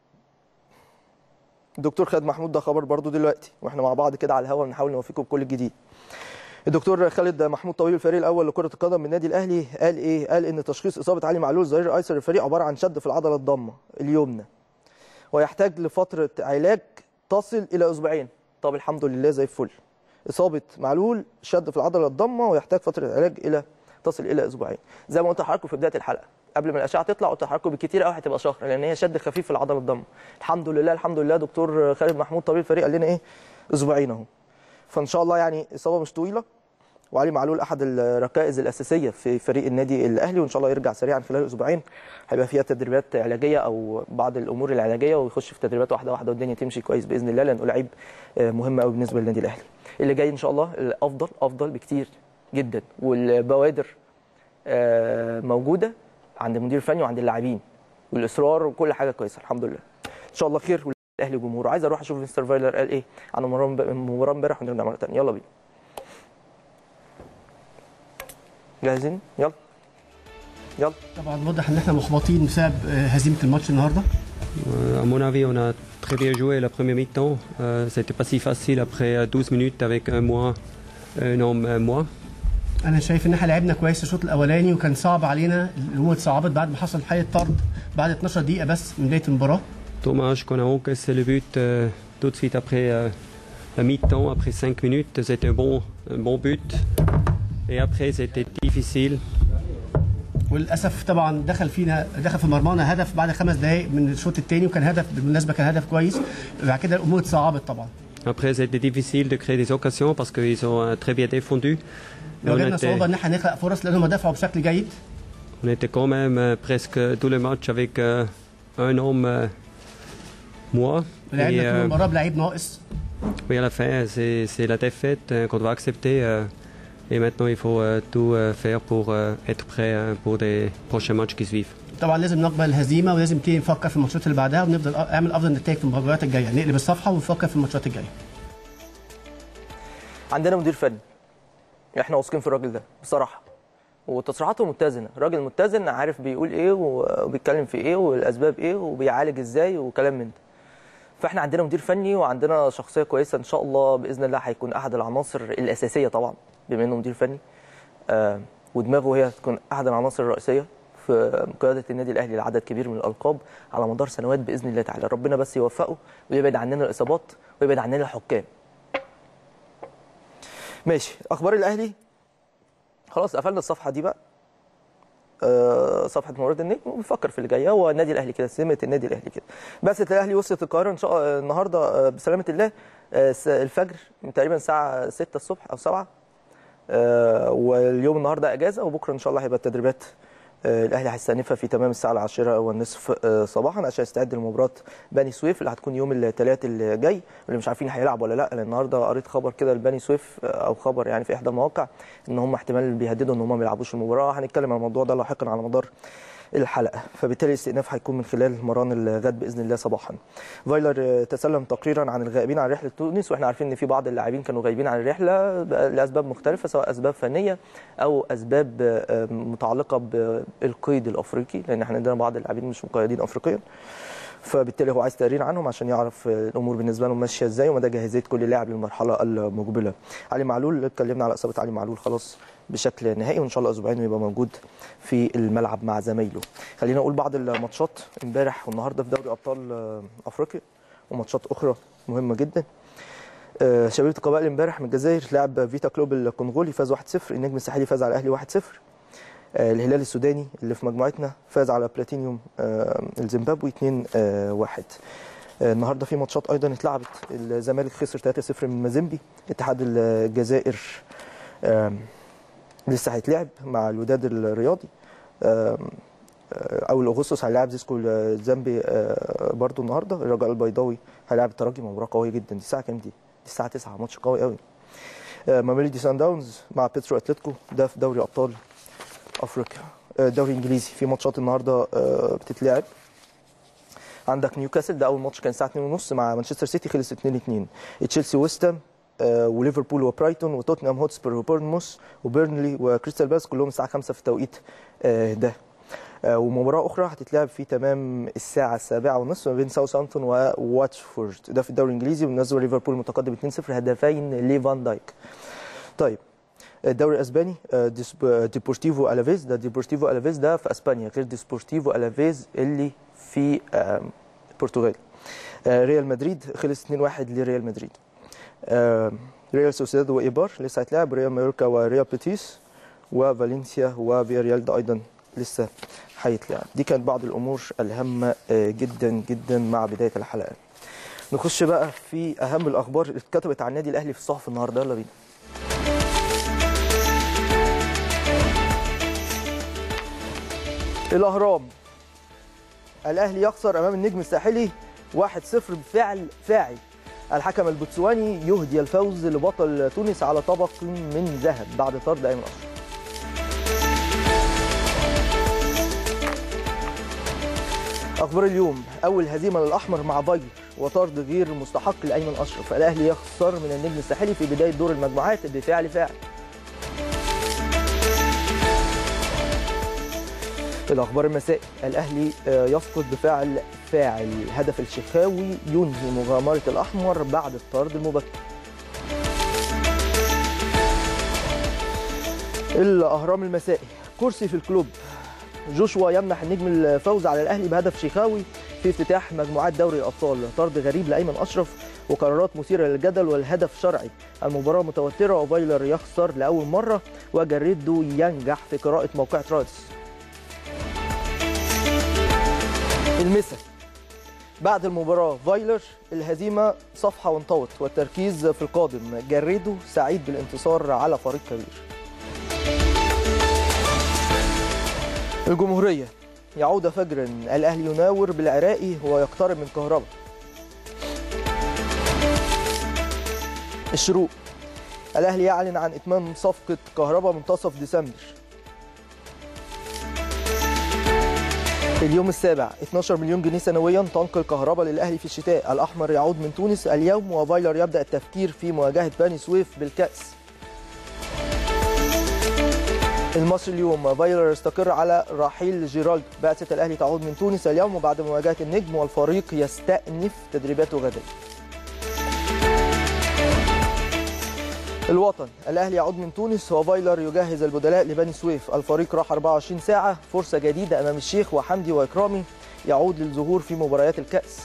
الدكتور خالد محمود ده خبر برضو دلوقتي واحنا مع بعض كده على الهوا بنحاول نوفيكم بكل جديد الدكتور خالد محمود طبيب الفريق الاول لكره القدم من النادي الاهلي قال ايه قال ان تشخيص اصابه علي معلول ظهير ايسر الفريق عباره عن شد في العضله الضامه اليمنى ويحتاج لفتره علاج تصل الى اسبوعين طب الحمد لله زي الفل اصابه معلول شد في العضله الضامه ويحتاج فتره علاج الى تصل الى اسبوعين زي ما قلت لحضراتكم في بدايه الحلقه قبل ما الاشعه تطلع قلت لحضراتكم بالكتير قوي هتبقى شهر لان هي شد خفيف في العضله الضامه الحمد لله الحمد لله دكتور خالد محمود طبيب الفريق قال لنا ايه اسبوعين اهو فان شاء الله يعني اصابه مش طويله وعلي معلول احد الركائز الاساسيه في فريق النادي الاهلي وان شاء الله يرجع سريعا خلال اسبوعين هيبقى فيها تدريبات علاجيه او بعض الامور العلاجيه ويخش في تدريبات واحده واحده والدنيا تمشي كويس باذن الله لانه لعيب آه، مهم قوي بالنسبه للنادي الاهلي اللي جاي ان شاء الله الافضل افضل بكتير جدا والبوادر آه، موجوده عند المدير الفني وعند اللاعبين والاصرار وكل حاجه كويسه الحمد لله ان شاء الله خير والاهلي وجمهوره عايز اروح اشوف مستر فايلر قال ايه عن المباراه المباراه امبارح ونرجع مره ثانيه يلا بينا جاهزين يلا يلا طبعا واضح ان احنا محبطين بسبب آه، هزيمه الماتش النهارده Euh, À mon avis, on a très bien joué la première mi-temps. Euh, C'était pas si facile après euh, 12 minutes avec un mois, un homme, un mois. انا شايف ان احنا لعبنا كويس الشوط الاولاني وكان صعب علينا الامور اتصعبت بعد ما حصل حاله طرد بعد 12 دقيقه بس من بدايه المباراه Dommage qu'on a encaissé le but euh, tout de suite après euh, la mi-temps, après 5 minutes. C'était un bon, un bon but. Et après, c'était difficile. وللاسف طبعا دخل فينا دخل في مرمانا هدف بعد خمس دقائق من الشوط الثاني وكان هدف بالمناسبه كان هدف كويس بعد كده الامور اتصعبت طبعا Après, c'était difficile de créer des occasions parce qu'ils ont euh, très bien défendu. Mais on واجهنا était, صعوبه ان احنا نخلق فرص لانهم دفعوا بشكل جيد on était quand même euh, presque tout le match avec euh, un homme, euh, moi. Et, لعبنا طول euh, المباراه بلعيب ناقص Oui, à la fin, c'est c'est la défaite euh, qu'on doit accepter. euh, et maintenant, il faut euh, tout euh, faire pour euh, être prêt euh, pour les prochains matchs qui suivent. طبعا لازم نقبل الهزيمه ولازم نبتدي نفكر في الماتشات اللي بعدها ونفضل نعمل افضل نتائج في المباريات الجايه نقلب الصفحه ونفكر في الماتشات الجايه عندنا مدير فني احنا واثقين في الراجل ده بصراحه وتصريحاته متزنه راجل متزن عارف بيقول ايه وبيتكلم في ايه والاسباب ايه وبيعالج ازاي وكلام من ده فاحنا عندنا مدير فني وعندنا شخصيه كويسه ان شاء الله باذن الله هيكون احد العناصر الاساسيه طبعا بما انه مدير فني آه ودماغه هي تكون احد العناصر الرئيسيه في قياده النادي الاهلي لعدد كبير من الالقاب على مدار سنوات باذن الله تعالى ربنا بس يوفقه ويبعد عننا الاصابات ويبعد عننا الحكام ماشي اخبار الاهلي خلاص قفلنا الصفحه دي بقى آه، صفحه مورد النجم وبنفكر في اللي جاي هو النادي الاهلي كده سمه النادي الاهلي كده بس الاهلي وصلت القاهره ان شاء الله النهارده آه، بسلامه الله آه، س- الفجر من تقريبا الساعه 6 الصبح او 7 آه، واليوم النهارده اجازه وبكره ان شاء الله هيبقى التدريبات آه، الاهلي هيستأنفها في تمام الساعه العاشرة والنصف آه، صباحا عشان يستعد لمباراه بني سويف اللي هتكون يوم الثلاث اللي جاي اللي مش عارفين هيلعب ولا لا لان النهارده قريت خبر كده لبني سويف آه، او خبر يعني في احدى المواقع ان هم احتمال بيهددوا ان هم ما يلعبوش المباراه هنتكلم عن الموضوع ده لاحقا على مدار الحلقه فبالتالي الاستئناف هيكون من خلال مران الغد باذن الله صباحا فايلر آه، تسلم تقريرا عن الغائبين عن رحله تونس واحنا عارفين ان في بعض اللاعبين كانوا غايبين عن الرحله بقى لاسباب مختلفه سواء اسباب فنيه او اسباب آه، متعلقه بالقيد الافريقي لان احنا عندنا بعض اللاعبين مش مقيدين افريقيا فبالتالي هو عايز تقرير عنهم عشان يعرف آه، الامور بالنسبه له ماشيه ازاي ومدى جاهزيه كل لاعب للمرحله المقبله. علي معلول اتكلمنا على اصابه علي معلول خلاص بشكل نهائي وان شاء الله اسبوعين ويبقى موجود في الملعب مع زمايله. خلينا اقول بعض الماتشات امبارح والنهارده في دوري ابطال آه، افريقيا وماتشات اخرى مهمه جدا. آه، شبيبه القبائل امبارح من الجزائر لعب فيتا كلوب الكونغولي فاز 1-0 النجم الساحلي فاز على الاهلي 1-0 آه، الهلال السوداني اللي في مجموعتنا فاز على بلاتينيوم آه، الزيمبابوي 2-1 النهارده في ماتشات ايضا اتلعبت الزمالك خسر 3-0 من مازيمبي اتحاد الجزائر آم، لسه هيتلعب مع الوداد الرياضي آم، آه، اول اغسطس هيلاعب زيسكو الزامبي آه، برضو النهارده الرجاء البيضاوي هيلاعب الترجي مباراه قويه جدا دي الساعه كام دي؟ دي الساعه 9 ماتش قوي قوي آه، ماميلودي سان داونز مع بيترو اتلتيكو ده في دوري ابطال افريقيا آه، دوري انجليزي في ماتشات النهارده آه، بتتلعب عندك نيوكاسل ده اول ماتش كان الساعه 2:30 مع مانشستر سيتي خلص 2-2 تشيلسي ويستام آه، وليفربول وبرايتون وتوتنهام هوتسبير وبورنموث وبيرنلي وكريستال بالاس كلهم الساعه 5 في التوقيت آه، ده آه، ومباراه اخرى هتتلعب في تمام الساعه السابعة ونصف ما بين ساوثهامبتون وواتفورد ده في الدوري الانجليزي بالمناسبه ليفربول متقدم 2-0 هدفين ليفان دايك طيب الدوري الاسباني آه، ديس- آه، ديبورتيفو الافيز ده ديبورتيفو الافيز ده في اسبانيا غير ديسبورتيفو الافيز اللي في آم، البرتغال آه، ريال مدريد خلص 2-1 لريال مدريد آم، ريال سوسيداد وايبار لسه هيتلعب ريال مايوركا وريال بيتيس وفالنسيا وفياريال ده ايضا لسه هيتلعب دي كانت بعض الامور الهامه آه، جدا جدا مع بدايه الحلقه نخش بقى في اهم الاخبار اللي اتكتبت عن النادي الاهلي في الصحف النهارده يلا بينا الاهرام الاهلي يخسر امام النجم الساحلي 1-0 بفعل فاعل الحكم البوتسواني يهدي الفوز لبطل تونس على طبق من ذهب بعد طرد ايمن اشرف اخبار اليوم اول هزيمه للاحمر مع باير وطرد غير مستحق لايمن اشرف الاهلي يخسر من النجم الساحلي في بدايه دور المجموعات بفعل فاعل الاخبار المسائي الاهلي آه، يفقد بفعل فاعل هدف الشخاوي ينهي مغامره الاحمر بعد الطرد المبكر الاهرام المسائي كرسي في الكلوب جوشوا يمنح النجم الفوز على الاهلي بهدف شيخاوي في افتتاح مجموعات دوري الابطال طرد غريب لايمن اشرف وقرارات مثيره للجدل والهدف شرعي المباراه متوتره وفايلر يخسر لاول مره وجريدو ينجح في قراءه موقع ترادس المسا بعد المباراة فايلر الهزيمة صفحة وانطوت والتركيز في القادم جريدو سعيد بالانتصار على فريق كبير الجمهورية يعود فجرا الأهلي يناور بالعراقي ويقترب من كهرباء الشروق الأهلي يعلن عن إتمام صفقة كهرباء منتصف ديسمبر اليوم السابع 12 مليون جنيه سنويا تنقل كهرباء للاهلي في الشتاء الاحمر يعود من تونس اليوم وفايلر يبدا التفكير في مواجهه بني سويف بالكاس المصري اليوم فايلر يستقر على رحيل جيرالدو بعثة الأهلي تعود من تونس اليوم وبعد مواجهة النجم والفريق يستأنف تدريباته غدا الوطن الاهلي يعود من تونس وفايلر يجهز البدلاء لبني سويف الفريق راح 24 ساعه فرصه جديده امام الشيخ وحمدي واكرامي يعود للظهور في مباريات الكاس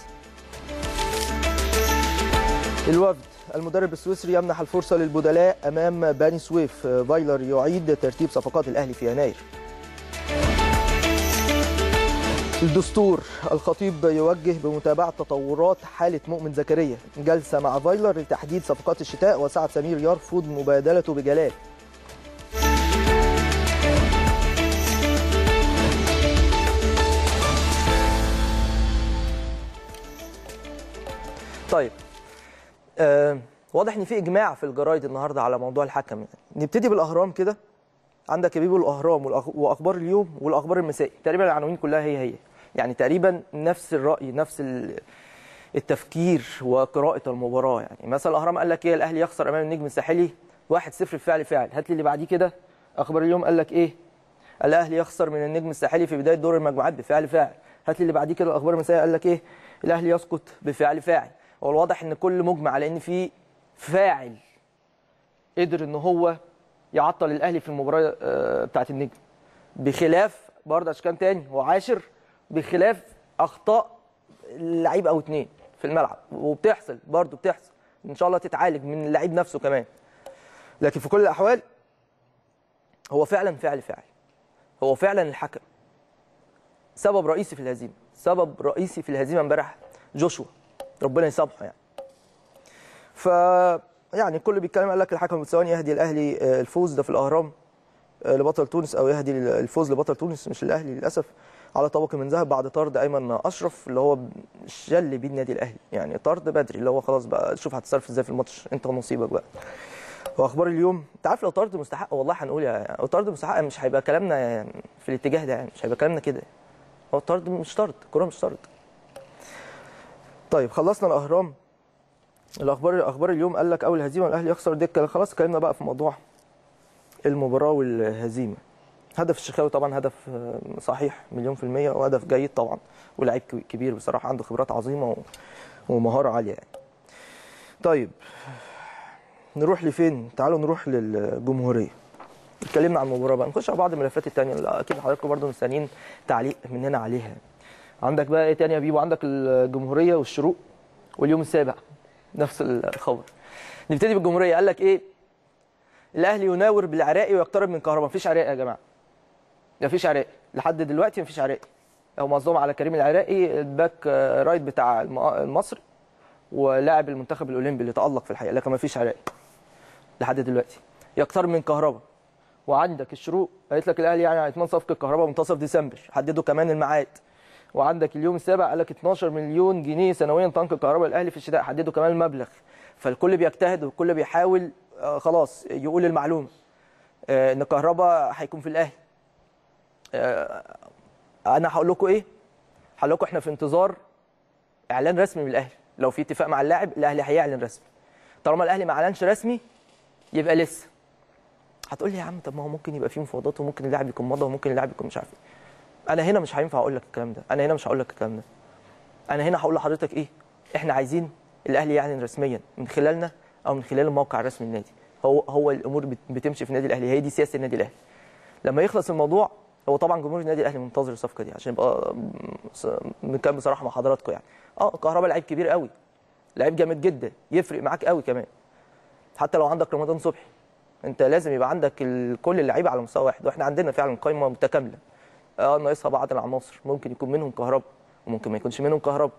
الوفد المدرب السويسري يمنح الفرصه للبدلاء امام بني سويف فايلر يعيد ترتيب صفقات الاهلي في يناير الدستور الخطيب يوجه بمتابعة تطورات حالة مؤمن زكريا جلسة مع فايلر لتحديد صفقات الشتاء وسعد سمير يرفض مبادلته بجلال طيب آه واضح ان في اجماع في الجرايد النهارده على موضوع الحكم يعني. نبتدي بالاهرام كده عندك يا بيبو الاهرام والأخ- واخبار اليوم والاخبار المسائي تقريبا العناوين كلها هي هي يعني تقريبا نفس الراي نفس ال- التفكير وقراءه المباراه يعني مثلا الاهرام قال لك ايه الاهلي يخسر امام النجم الساحلي 1-0 فعل فاعل هات لي اللي بعديه كده اخبار اليوم قال لك ايه الاهلي يخسر من النجم الساحلي في بدايه دور المجموعات بفعل فاعل هات لي اللي بعديه كده الاخبار المسائيه قال لك ايه الاهلي يسقط بفعل فاعل هو الواضح ان كل مجمع على ان في فاعل قدر ان هو يعطل الاهلي في المباراه آه، بتاعه النجم بخلاف برضه اشكال تاني هو عاشر بخلاف اخطاء لعيب او اتنين في الملعب وبتحصل برضه بتحصل ان شاء الله تتعالج من اللعيب نفسه كمان لكن في كل الاحوال هو فعلا فعل فاعل هو فعلا الحكم سبب رئيسي في الهزيمه سبب رئيسي في الهزيمه امبارح جوشوا ربنا يسامحه يعني ف يعني الكل بيتكلم قال لك الحكم بالثواني يهدي الاهلي آه، الفوز ده في الاهرام آه، لبطل تونس او يهدي الفوز لبطل تونس مش الاهلي للاسف على طبق من ذهب بعد طرد ايمن اشرف اللي هو شل بيه النادي الاهلي يعني طرد بدري اللي هو خلاص بقى شوف هتتصرف ازاي في الماتش انت ونصيبك بقى واخبار اليوم انت عارف لو طرد مستحق والله هنقول يعني لو طرد مستحق مش هيبقى كلامنا يعني في الاتجاه ده يعني مش هيبقى كلامنا كده هو الطرد مش طرد الكوره مش طرد طيب خلصنا الاهرام الاخبار اخبار اليوم قال لك اول هزيمه الاهلي يخسر دكه خلاص اتكلمنا بقى في موضوع المباراه والهزيمه هدف الشخاوي طبعا هدف آه، صحيح مليون في المية وهدف جيد طبعا ولاعيب كبي- كبير بصراحة عنده خبرات عظيمة و- ومهارة عالية يعني. طيب نروح لفين؟ تعالوا نروح للجمهورية. اتكلمنا عن المباراة بقى نخش على بعض الملفات التانية اللي اكيد حضراتكم برضه مستنيين تعليق مننا عليها. عندك بقى ايه تاني يا بيبو؟ عندك الجمهورية والشروق واليوم السابع نفس الخبر. نبتدي بالجمهورية قال لك ايه؟ الاهلي يناور بالعراقي ويقترب من كهرباء مفيش عراقي يا جماعه مفيش عراقي لحد دلوقتي مفيش عراقي هو مصدوم على كريم العراقي الباك آه، رايت بتاع الم- المصري ولاعب المنتخب الاولمبي اللي تالق في الحقيقه لكن مفيش عراقي لحد دلوقتي يقترب من كهرباء وعندك الشروق قالت لك الاهلي يعني هيتمنى صفقه كهرباء منتصف ديسمبر حددوا كمان الميعاد وعندك اليوم السابع قال لك 12 مليون جنيه سنويا تنقل كهرباء الاهلي في الشتاء حددوا كمان المبلغ فالكل بيجتهد والكل بيحاول آه، خلاص يقول المعلومه آه، ان كهرباء هيكون في الاهلي آه، انا هقول لكم ايه هقول لكم احنا في انتظار اعلان رسمي من الاهلي لو في اتفاق مع اللاعب الاهلي هيعلن رسمي طالما الاهلي ما اعلنش رسمي يبقى لسه هتقول لي يا عم طب ما هو ممكن يبقى فيه مفاوضات وممكن اللاعب يكون مضى وممكن اللاعب يكون مش عارف ايه انا هنا مش هينفع اقول لك الكلام ده انا هنا مش هقول لك الكلام ده انا هنا هقول لحضرتك ايه احنا عايزين الاهلي يعلن رسميا من خلالنا او من خلال الموقع الرسمي للنادي هو هو الامور بت- بتمشي في النادي الاهلي هي دي سياسه النادي الاهلي لما يخلص الموضوع هو طبعا جمهور النادي الاهلي منتظر الصفقه دي عشان يبقى مكان بصراحه مع حضراتكم يعني اه كهربا لعيب كبير قوي لعيب جامد جدا يفرق معاك قوي كمان حتى لو عندك رمضان صبحي انت لازم يبقى عندك ال- كل اللعيبه على مستوى واحد واحنا عندنا فعلا قائمه متكامله اه ناقصها بعض العناصر ممكن يكون منهم كهربا وممكن ما يكونش منهم كهربا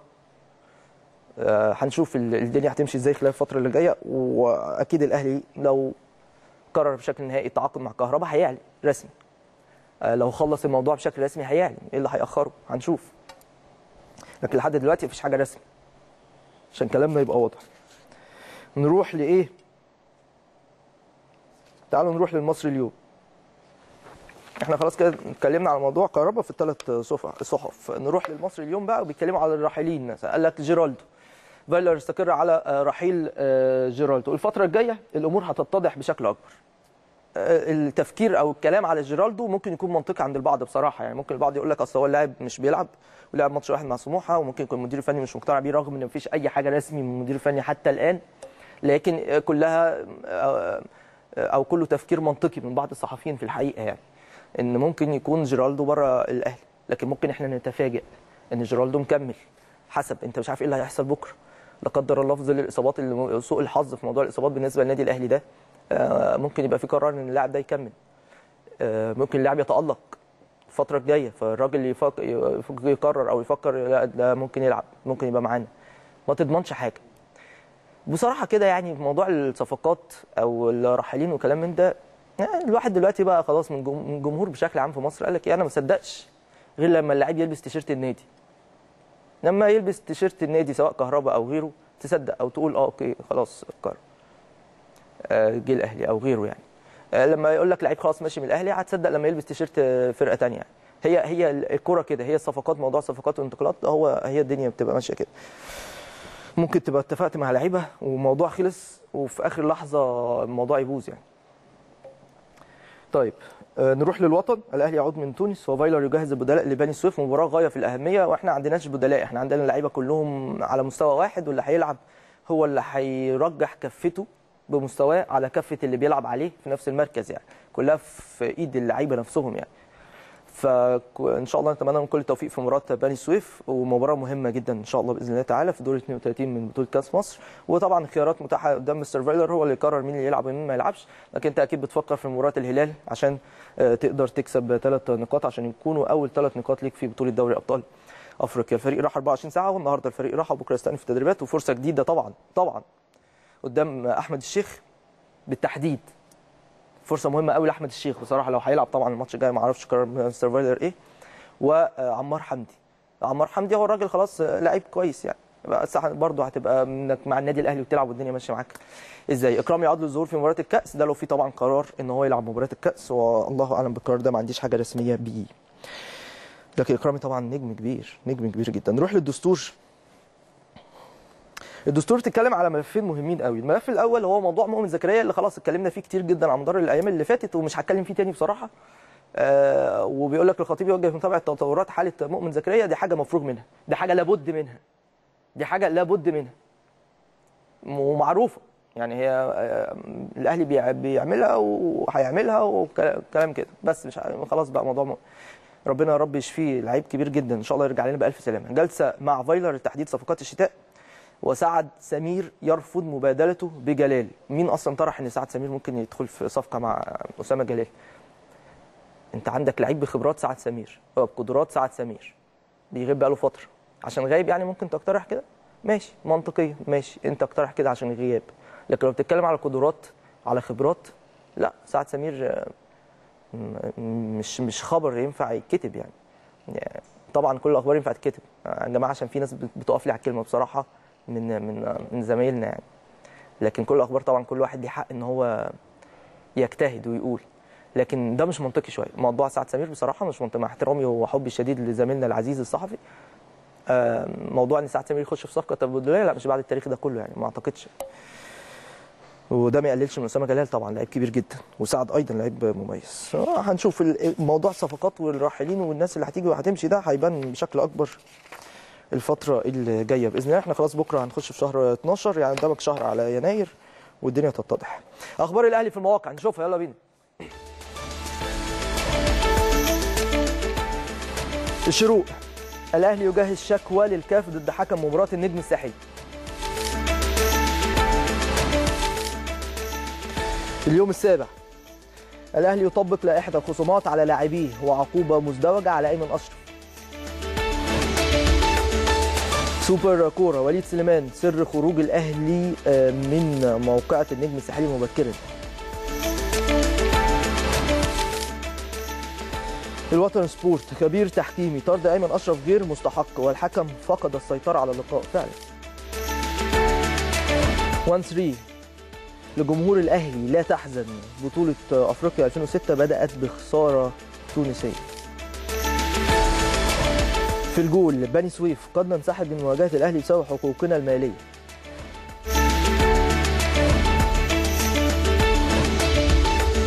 آه، هنشوف ال- الدنيا هتمشي ازاي خلال الفتره اللي جايه واكيد الاهلي لو قرر بشكل نهائي التعاقد مع كهربا هيعلن رسمي آه، لو خلص الموضوع بشكل رسمي هيعلن ايه اللي هيأخره هنشوف لكن لحد دلوقتي مفيش حاجه رسمي عشان كلامنا يبقى واضح نروح لايه تعالوا نروح للمصري اليوم احنا خلاص كده اتكلمنا على موضوع كهربا في الثلاث صفح صحف نروح للمصري اليوم بقى وبيتكلموا على الراحلين مثلا قال لك جيرالدو فايلر يستقر على آه، رحيل آه، جيرالدو الفتره الجايه الامور هتتضح بشكل اكبر آه، التفكير او الكلام على جيرالدو ممكن يكون منطقي عند البعض بصراحه يعني ممكن البعض يقول لك اصل هو اللاعب مش بيلعب ولعب ماتش واحد مع سموحه وممكن يكون المدير الفني مش مقتنع بيه رغم ان مفيش اي حاجه رسمي من المدير الفني حتى الان لكن كلها آه، او كله تفكير منطقي من بعض الصحفيين في الحقيقه يعني ان ممكن يكون جيرالدو بره الاهلي لكن ممكن احنا نتفاجئ ان جيرالدو مكمل حسب انت مش عارف ايه اللي هيحصل بكره لا قدر الله في ظل الاصابات اللي سوء الحظ في موضوع الاصابات بالنسبه للنادي الاهلي ده آه، ممكن يبقى في قرار ان اللاعب ده يكمل آه، ممكن اللاعب يتالق الفتره الجايه فالراجل يفكر يقرر او يفكر لا ده ممكن يلعب ممكن يبقى معانا ما تضمنش حاجه بصراحه كده يعني في موضوع الصفقات او الراحلين وكلام من ده يعني الواحد دلوقتي بقى خلاص من جم- من الجمهور بشكل عام في مصر قال لك إيه، انا ما صدقش غير لما اللاعب يلبس تيشيرت النادي لما يلبس تيشيرت النادي سواء كهرباء او غيره تصدق او تقول اه اوكي خلاص قرر آه، جه الاهلي او غيره يعني آه، لما يقول لك لعيب خلاص ماشي من الاهلي هتصدق لما يلبس تيشيرت آه، فرقه تانية يعني هي هي الكوره كده هي الصفقات موضوع الصفقات والانتقالات هو هي الدنيا بتبقى ماشيه كده ممكن تبقى اتفقت مع لعيبه وموضوع خلص وفي اخر لحظه الموضوع يبوظ يعني طيب آه، نروح للوطن الاهلي يعود من تونس وفايلر يجهز البدلاء لبني سويف مباراه غايه في الاهميه واحنا ما عندناش بدلاء احنا عندنا اللعيبه كلهم على مستوى واحد واللي هيلعب هو اللي هيرجح كفته بمستواه على كفه اللي بيلعب عليه في نفس المركز يعني كلها في ايد اللعيبه نفسهم يعني فان شاء الله نتمنى لهم كل التوفيق في مباراه بني سويف ومباراه مهمه جدا ان شاء الله باذن الله تعالى في دور 32 من بطوله كاس مصر وطبعا خيارات متاحه قدام مستر فايلر هو اللي يقرر مين اللي يلعب ومين ما يلعبش لكن انت اكيد بتفكر في مباراه الهلال عشان آه، تقدر تكسب ثلاث نقاط عشان يكونوا اول ثلاث نقاط ليك في بطوله دوري ابطال افريقيا الفريق راح 24 ساعه والنهارده الفريق راح وبكره يستأنف التدريبات وفرصه جديده طبعا طبعا قدام احمد الشيخ بالتحديد فرصه مهمه قوي لاحمد الشيخ بصراحه لو هيلعب طبعا الماتش الجاي ما اعرفش قرار مستر فايلر ايه وعمار حمدي عمار حمدي هو الراجل خلاص لعيب كويس يعني بس برضه هتبقى انك مع النادي الاهلي وبتلعب والدنيا ماشيه معاك ازاي اكرامي يعود للظهور في مباراه الكاس ده لو في طبعا قرار ان هو يلعب مباراه الكاس والله اعلم بالقرار ده ما عنديش حاجه رسميه بيه لكن اكرامي طبعا نجم كبير نجم كبير جدا نروح للدستور الدستور بتتكلم على ملفين مهمين قوي الملف الاول هو موضوع مؤمن زكريا اللي خلاص اتكلمنا فيه كتير جدا على مدار الايام اللي فاتت ومش هتكلم فيه تاني بصراحه آه وبيقول لك الخطيب يوجه متابعه تطورات حاله مؤمن زكريا دي حاجه مفروغ منها دي حاجه لابد منها دي حاجه لابد منها ومعروفه يعني هي آه، الاهلي بيع- بيعملها وهيعملها وكلام كده بس مش ع- خلاص بقى موضوع م... ربنا يا رب يشفيه لعيب كبير جدا ان شاء الله يرجع لنا بالف سلامه جلسه مع فايلر لتحديد صفقات الشتاء وسعد سمير يرفض مبادلته بجلال مين اصلا طرح ان سعد سمير ممكن يدخل في صفقه مع اسامه جلال انت عندك لعيب بخبرات سعد سمير أو بقدرات سعد سمير بيغيب بقاله فتره عشان غايب يعني ممكن تقترح كده ماشي منطقيا ماشي انت اقترح كده عشان الغياب لكن لو بتتكلم على قدرات على خبرات لا سعد سمير آه، م- مش مش خبر ينفع يتكتب يعني يعني طبعا كل الاخبار ينفع تتكتب يا جماعه عشان في ناس بت- بتقف لي على الكلمه بصراحه من من من زمايلنا يعني لكن كل الاخبار طبعا كل واحد ليه حق ان هو يجتهد ويقول لكن ده مش منطقي شويه موضوع سعد سمير بصراحه مش منطقي مع احترامي وحبي الشديد لزميلنا العزيز الصحفي آه، موضوع ان سعد سمير يخش في صفقه تبادليه لا مش بعد التاريخ ده كله يعني ما اعتقدش وده ما يقللش من اسامه جلال طبعا لعيب كبير جدا وسعد ايضا لعيب مميز آه، هنشوف ال- موضوع الصفقات والراحلين والناس اللي هتيجي وهتمشي ده هيبان بشكل اكبر الفتره اللي جايه باذن الله احنا خلاص بكره هنخش في شهر 12 يعني قدامك شهر على يناير والدنيا تتضح اخبار الاهلي في المواقع نشوفها يلا بينا الشروق الاهلي يجهز شكوى للكاف ضد حكم مباراه النجم الساحلي اليوم السابع الاهلي يطبق لائحه الخصومات على لاعبيه وعقوبه مزدوجه على ايمن اشرف سوبر كوره وليد سليمان سر خروج الاهلي آه، من موقعه النجم الساحلي مبكرا الوطن سبورت خبير تحكيمي طرد ايمن اشرف غير مستحق والحكم فقد السيطره على اللقاء فعلا 1 3 لجمهور الاهلي لا تحزن بطوله افريقيا 2006 بدات بخساره تونسيه في الجول بني سويف قد ننسحب من مواجهه الاهلي بسبب حقوقنا الماليه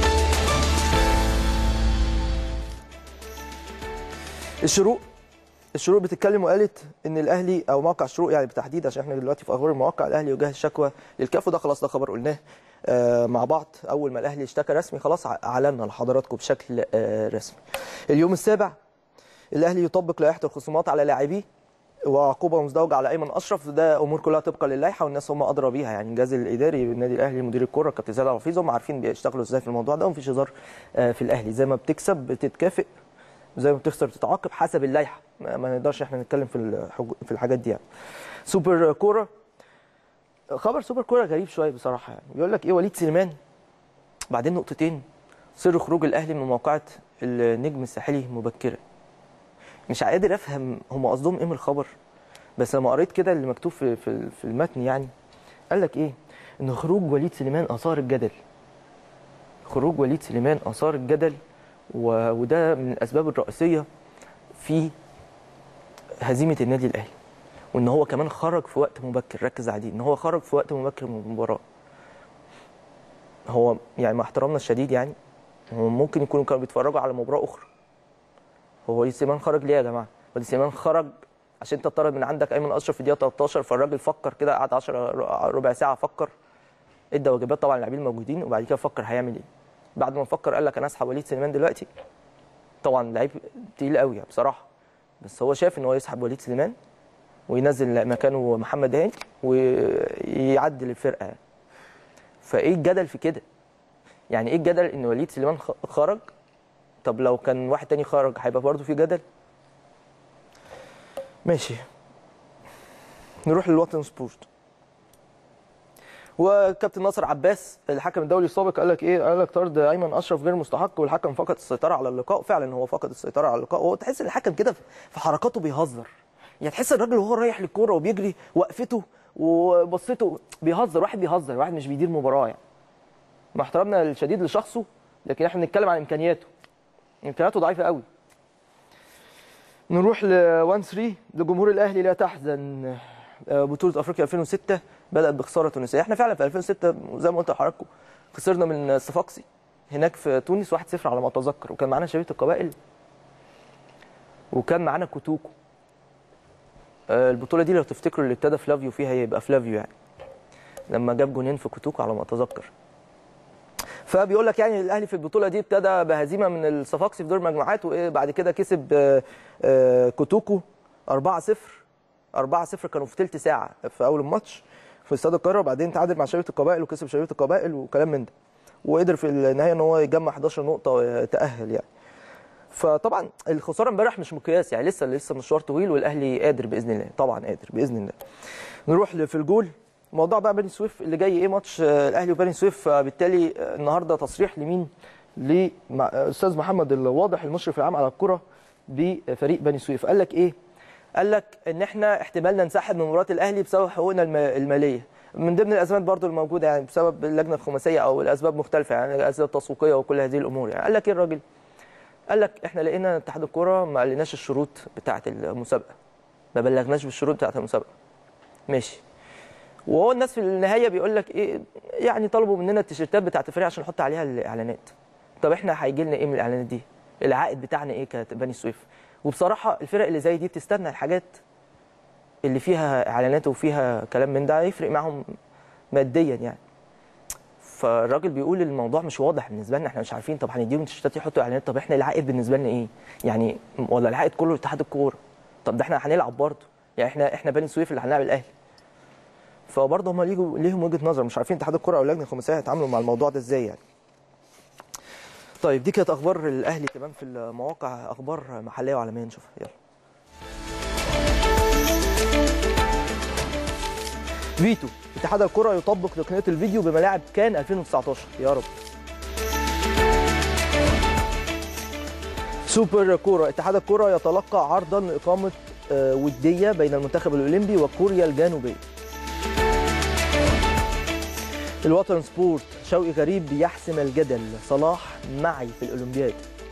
الشروق الشروق بتتكلم وقالت ان الاهلي او موقع الشروق يعني بالتحديد عشان احنا دلوقتي في اخبار المواقع الاهلي يجهز شكوى للكاف وده خلاص ده خبر قلناه آه، مع بعض اول ما الاهلي اشتكى رسمي خلاص ع- اعلنا لحضراتكم بشكل آه، رسمي اليوم السابع الاهلي يطبق لائحه الخصومات على لاعبيه وعقوبه مزدوجه على ايمن اشرف ده امور كلها طبقا للائحه والناس هم ادرى بيها يعني الجهاز الاداري بالنادي الاهلي مدير الكره كابتن زياد عبد الحفيظ هم عارفين بيشتغلوا ازاي في الموضوع ده ومفيش هزار آه، في الاهلي زي ما بتكسب بتتكافئ زي ما بتخسر بتتعاقب حسب اللائحه ما ما نقدرش احنا نتكلم في الحج... في الحاجات دي يعني سوبر كوره خبر سوبر كوره غريب شويه بصراحه يعني بيقول لك ايه وليد سليمان بعدين نقطتين سر خروج الاهلي من موقعه النجم الساحلي مبكرا مش قادر افهم هم قصدهم ايه من الخبر بس لما قريت كده اللي مكتوب في في, في المتن يعني قال لك ايه ان خروج وليد سليمان اثار الجدل خروج وليد سليمان اثار الجدل و- وده من الاسباب الرئيسيه في هزيمه النادي الاهلي وان هو كمان خرج في وقت مبكر ركز على دي ان هو خرج في وقت مبكر من المباراه هو يعني مع احترامنا الشديد يعني هو ممكن يكونوا كانوا بيتفرجوا على مباراه اخرى هو وليد سليمان خرج ليه يا جماعه وليد سليمان خرج عشان انت طرد من عندك ايمن اشرف في الدقيقه 13 فالراجل فكر كده قعد 10 ربع ساعه فكر ادى واجبات طبعا اللاعبين الموجودين وبعد كده فكر هيعمل ايه بعد ما فكر قال لك انا اسحب وليد سليمان دلوقتي طبعا لعيب تقيل قوي يعني بصراحه بس هو شاف ان هو يسحب وليد سليمان وينزل مكانه محمد هاني ويعدل الفرقه يعني. فايه الجدل في كده يعني ايه الجدل ان وليد سليمان خ- خرج طب لو كان واحد تاني خرج هيبقى برضه في جدل ماشي نروح للوطن سبورت وكابتن ناصر عباس الحكم الدولي السابق قال لك ايه قال لك طرد ايمن اشرف غير مستحق والحكم فقد السيطره على اللقاء فعلا هو فقد السيطره على اللقاء وهو تحس ان الحكم كده في حركاته بيهزر يعني تحس الراجل وهو رايح للكوره وبيجري وقفته وبصته بيهزر واحد بيهزر واحد مش بيدير مباراه يعني مع احترامنا الشديد لشخصه لكن احنا بنتكلم عن امكانياته امكانياته ضعيفه قوي نروح ل 1 3 لجمهور الاهلي لا تحزن آه، بطوله افريقيا 2006 بدات بخساره تونسيه احنا فعلا في 2006 زي ما قلت لحضراتكم خسرنا من صفاقسي هناك في تونس 1-0 على ما اتذكر وكان معانا شبيبه القبائل وكان معانا كوتوكو آه، البطوله دي لو تفتكروا اللي ابتدى فلافيو فيها يبقى فلافيو يعني لما جاب جونين في كوتوكو على ما اتذكر فبيقول لك يعني الاهلي في البطوله دي ابتدى بهزيمه من الصفاقسي في دور المجموعات وايه بعد كده كسب آه، آه، كوتوكو 4-0 4-0 كانوا في ثلث ساعه في اول الماتش في استاد القاهره وبعدين تعادل مع شبيبه القبائل وكسب شبيبه القبائل وكلام من ده وقدر في النهايه ان هو يجمع 11 نقطه ويتاهل يعني فطبعا الخساره امبارح مش مقياس يعني لسه لسه مشوار طويل والاهلي قادر باذن الله طبعا قادر باذن الله نروح ل- في الجول موضوع بقى بني سويف اللي جاي ايه ماتش آه، الاهلي وبني سويف آه، بالتالي آه، النهارده تصريح لمين لاستاذ محمد الواضح المشرف العام على الكره بفريق بني سويف قال لك ايه قال لك ان احنا احتمال ننسحب من مباراه الاهلي بسبب حقوقنا الم- الماليه من ضمن الازمات برضو الموجوده يعني بسبب اللجنه الخماسيه او الاسباب مختلفه يعني اسباب تسويقيه وكل هذه الامور يعني قال لك ايه الراجل قال لك احنا لقينا اتحاد الكوره ما قالناش الشروط بتاعه المسابقه ما بلغناش بالشروط بتاعه المسابقه ماشي وهو الناس في النهايه بيقول لك ايه يعني طلبوا مننا التيشيرتات بتاعه الفريق عشان نحط عليها الاعلانات طب احنا هيجي لنا ايه من الاعلانات دي العائد بتاعنا ايه كبني سويف وبصراحه الفرق اللي زي دي بتستنى الحاجات اللي فيها اعلانات وفيها كلام من ده يفرق معاهم ماديا يعني فالراجل بيقول الموضوع مش واضح بالنسبه لنا احنا مش عارفين طب هنديهم تيشيرتات يحطوا اعلانات طب احنا العائد بالنسبه لنا ايه يعني ولا العائد كله لاتحاد الكوره طب ده احنا هنلعب برضه يعني احنا احنا بني سويف اللي هنلعب الاهلي فبرضه هم ليهم ليهم وجهه نظر مش عارفين اتحاد الكوره او اللجنه الخماسيه هيتعاملوا مع الموضوع ده ازاي يعني طيب دي كانت اخبار الاهلي كمان في المواقع اخبار محليه وعالميه نشوفها يلا فيتو اتحاد الكره يطبق تقنيه الفيديو بملاعب كان 2019 يا رب سوبر كوره اتحاد الكره يتلقى عرضا لاقامه آه، وديه بين المنتخب الاولمبي وكوريا الجنوبيه الوطن سبورت شوقي غريب يحسم الجدل صلاح معي في الاولمبياد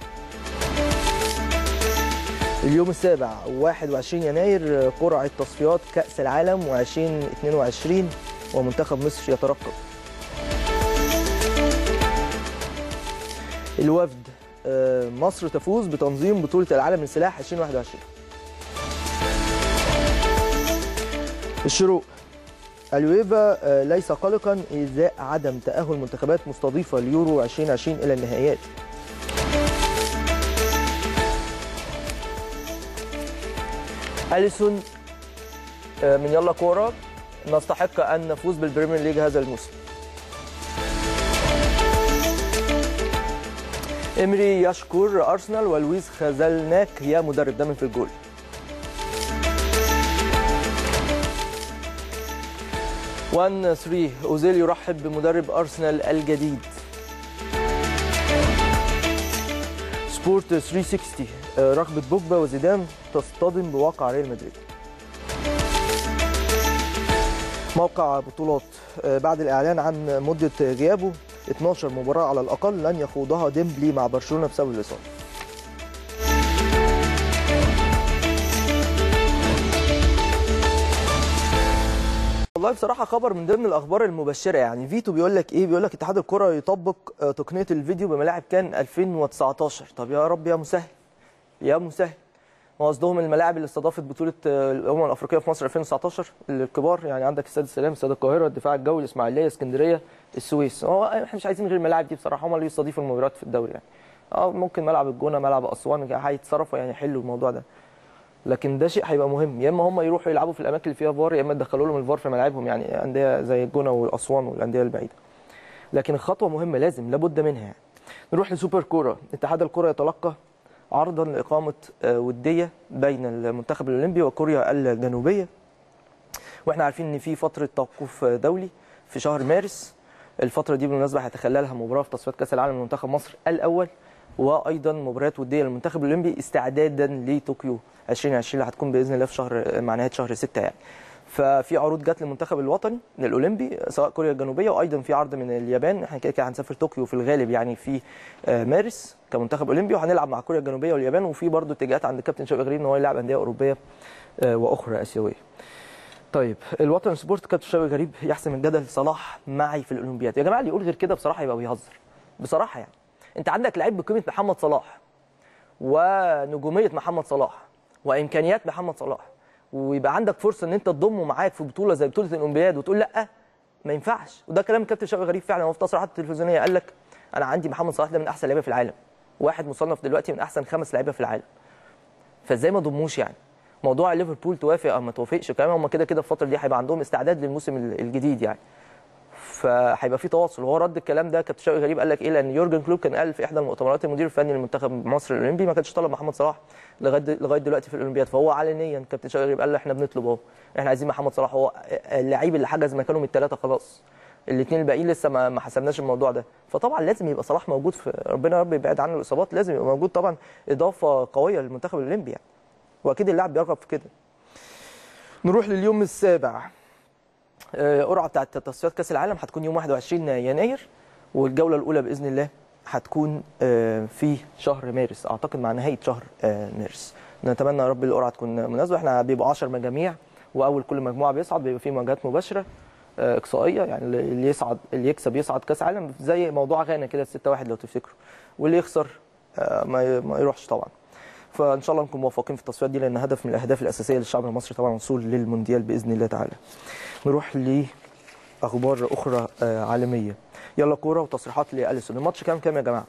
اليوم السابع 21 يناير قرعة تصفيات كأس العالم و2022 ومنتخب مصر يترقب الوفد آه، مصر تفوز بتنظيم بطولة العالم للسلاح 2021 الشروق اليويفا آه، ليس قلقا ازاء عدم تاهل منتخبات مستضيفه اليورو 2020 الى النهائيات اليسون آه، من يلا كوره نستحق ان نفوز بالبريمير ليج هذا الموسم امري يشكر ارسنال ولويس خزلناك يا مدرب ده من في الجول وان 3 اوزيل يرحب بمدرب ارسنال الجديد سبورت 360 آه، رغبة بوجبا وزيدان تصطدم بواقع ريال مدريد موقع بطولات آه، بعد الإعلان عن مدة غيابه 12 مباراة على الأقل لن يخوضها ديمبلي مع برشلونة بسبب الإصابة والله بصراحة خبر من ضمن الأخبار المبشرة يعني فيتو بيقول لك إيه؟ بيقول لك اتحاد الكرة يطبق آه، تقنية الفيديو بملاعب كان 2019 طب يا رب يا مسهل يا مسهل ما قصدهم الملاعب اللي استضافت بطولة آه، الأمم الأفريقية في مصر 2019 الكبار يعني عندك استاد السلام استاد القاهرة الدفاع الجوي الإسماعيلية اسكندرية السويس هو احنا مش عايزين غير الملاعب دي بصراحة هم اللي يستضيفوا المباريات في الدوري يعني اه ممكن ملعب الجونة ملعب أسوان هيتصرفوا يعني يحلوا الموضوع ده لكن ده شيء هيبقى مهم يا اما هم يروحوا يلعبوا في الاماكن اللي فيها فار يا اما يدخلوا لهم الفار في ملاعبهم يعني انديه زي الجونه واسوان والانديه البعيده لكن الخطوه مهمه لازم لابد منها يعني. نروح لسوبر كوره اتحاد الكره يتلقى عرضا لاقامه آه، وديه بين المنتخب الاولمبي وكوريا الجنوبيه واحنا عارفين ان في فتره توقف دولي في شهر مارس الفتره دي بالمناسبه هيتخللها مباراه في تصفيات كاس العالم لمنتخب مصر الاول وايضا مباريات وديه للمنتخب الاولمبي استعدادا لطوكيو 2020 اللي هتكون باذن الله في شهر مع نهايه شهر 6 يعني ففي عروض جت للمنتخب الوطني الاولمبي سواء كوريا الجنوبيه وايضا في عرض من اليابان احنا كده كده هنسافر طوكيو في الغالب يعني في آه، مارس كمنتخب اولمبي وهنلعب مع كوريا الجنوبيه واليابان وفي برضه اتجاهات عند الكابتن شوقي غريب ان هو يلعب انديه اوروبيه آه، واخرى اسيويه طيب الوطن سبورت كابتن شوقي غريب يحسم الجدل صلاح معي في الاولمبياد يا جماعه اللي يقول غير كده بصراحه يبقى بيهزر بصراحه يعني انت عندك لعيب بقيمه محمد صلاح ونجوميه محمد صلاح وامكانيات محمد صلاح ويبقى عندك فرصه ان انت تضمه معاك في بطوله زي بطوله الاولمبياد وتقول لا ما ينفعش وده كلام الكابتن شوقي غريب فعلا هو في تصريحات التلفزيونيه قال لك انا عندي محمد صلاح ده من احسن لعيبه في العالم واحد مصنف دلوقتي من احسن خمس لعيبه في العالم فازاي ما ضموش يعني موضوع ليفربول توافق او ما توافقش كمان هم كده كده في الفتره دي هيبقى عندهم استعداد للموسم الجديد يعني فهيبقى في تواصل وهو رد الكلام ده كابتن شوقي غريب قال لك ايه لان يورجن كلوب كان قال في احدى المؤتمرات المدير الفني لمنتخب مصر الاولمبي ما كانش طلب محمد صلاح لغايه لغايه دلوقتي في الاولمبياد فهو علنيا كابتن شوقي غريب قال له احنا بنطلب اهو احنا عايزين محمد صلاح هو اللعيب اللي حجز مكانه من الثلاثه خلاص الاثنين الباقيين لسه ما ما حسبناش الموضوع ده فطبعا لازم يبقى صلاح موجود في ربنا يا رب يبعد عنه الاصابات لازم يبقى موجود طبعا اضافه قويه للمنتخب الاولمبي يعني واكيد اللاعب بيرغب في كده نروح لليوم السابع آه، قرعه بتاعت تصفيات كاس العالم هتكون يوم 21 يناير والجوله الاولى باذن الله هتكون آه، في شهر مارس اعتقد مع نهايه شهر آه، مارس نتمنى يا رب القرعه تكون مناسبه احنا بيبقى 10 مجاميع واول كل مجموعه بيصعد بيبقى فيه مواجهات مباشره آه، اقصائيه يعني اللي يصعد اللي يكسب يصعد كاس عالم زي موضوع غانا كده 6 1 لو تفتكروا واللي يخسر آه، ما ما يروحش طبعا فان شاء الله نكون موفقين في التصفيات دي لان هدف من الاهداف الاساسيه للشعب المصري طبعا الوصول للمونديال باذن الله تعالى نروح لاخبار اخرى آه، عالميه يلا كوره وتصريحات لاليسون الماتش كام كام يا جماعه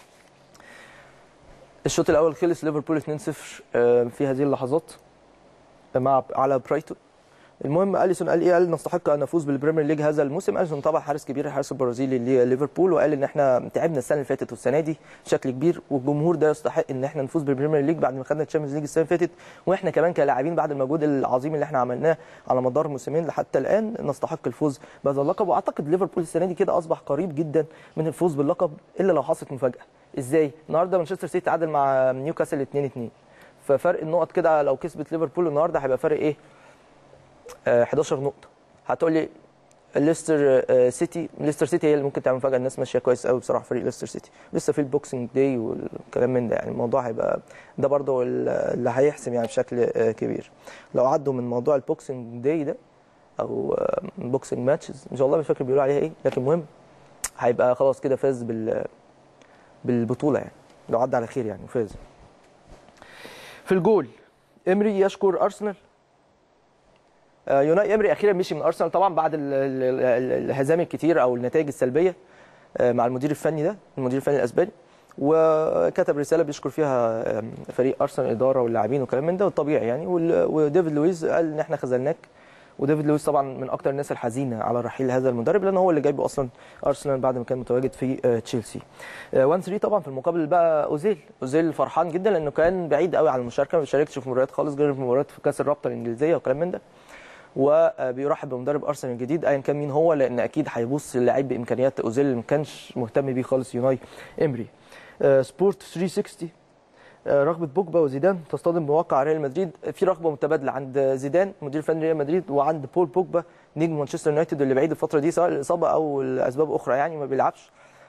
الشوط الاول خلص ليفربول 2-0 آه، في هذه اللحظات مع على برايتون المهم اليسون قال ايه قال نستحق ان نفوز بالبريمير ليج هذا الموسم اليسون طبعا حارس كبير الحارس البرازيلي لليفربول وقال ان احنا تعبنا السنه اللي فاتت والسنه دي بشكل كبير والجمهور ده يستحق ان احنا نفوز بالبريمير ليج بعد ما خدنا الشامبيونز ليج السنه اللي فاتت واحنا كمان كلاعبين بعد المجهود العظيم اللي احنا عملناه على مدار موسمين لحتى الان نستحق الفوز بهذا اللقب واعتقد ليفربول السنه دي كده اصبح قريب جدا من الفوز باللقب الا لو حصلت مفاجاه ازاي النهارده مانشستر سيتي تعادل مع نيوكاسل 2 2 ففرق النقط كده لو كسبت ليفربول النهارده هيبقى فرق ايه آه، 11 نقطة هتقول لي ليستر آه، سيتي ليستر سيتي هي اللي ممكن تعمل مفاجأة الناس ماشية كويس قوي بصراحة فريق ليستر سيتي لسه في البوكسنج داي والكلام من ده يعني الموضوع هيبقى ده برضه اللي هيحسم يعني بشكل آه، كبير لو عدوا من موضوع البوكسنج داي ده او بوكسنج ماتشز ان شاء الله مش فاكر بيقولوا عليها ايه لكن المهم هيبقى خلاص كده فاز بال بالبطولة يعني لو عدى على خير يعني وفاز في الجول امري يشكر ارسنال آه، يوناي امري اخيرا مشي من ارسنال طبعا بعد ال- ال- ال- الهزائم الكتير او النتائج السلبيه آه، مع المدير الفني ده المدير الفني الاسباني وكتب رساله بيشكر فيها آم، فريق ارسنال الاداره واللاعبين وكلام من ده والطبيعي يعني وال- وديفيد لويز قال ان احنا خذلناك وديفيد لويس طبعا من اكتر الناس الحزينه على رحيل هذا المدرب لان هو اللي جايبه اصلا ارسنال بعد ما كان متواجد في آه، تشيلسي 1 3 طبعا في المقابل بقى اوزيل اوزيل فرحان جدا لانه كان بعيد قوي عن المشاركه ما بيشاركش في مباريات خالص غير في مباريات في كاس الرابطه الانجليزيه وكلام من ده وبيرحب بمدرب ارسنال الجديد ايا كان مين هو لان اكيد هيبص اللعيب بامكانيات اوزيل اللي ما كانش مهتم بيه خالص يوناي امري آه، سبورت 360 آه، رغبه بوجبا وزيدان تصطدم بواقع ريال مدريد في رغبه متبادله عند زيدان مدير فني ريال مدريد وعند بول بوجبا نجم مانشستر يونايتد اللي بعيد الفتره دي سواء الاصابه او لاسباب اخرى يعني ما بيلعبش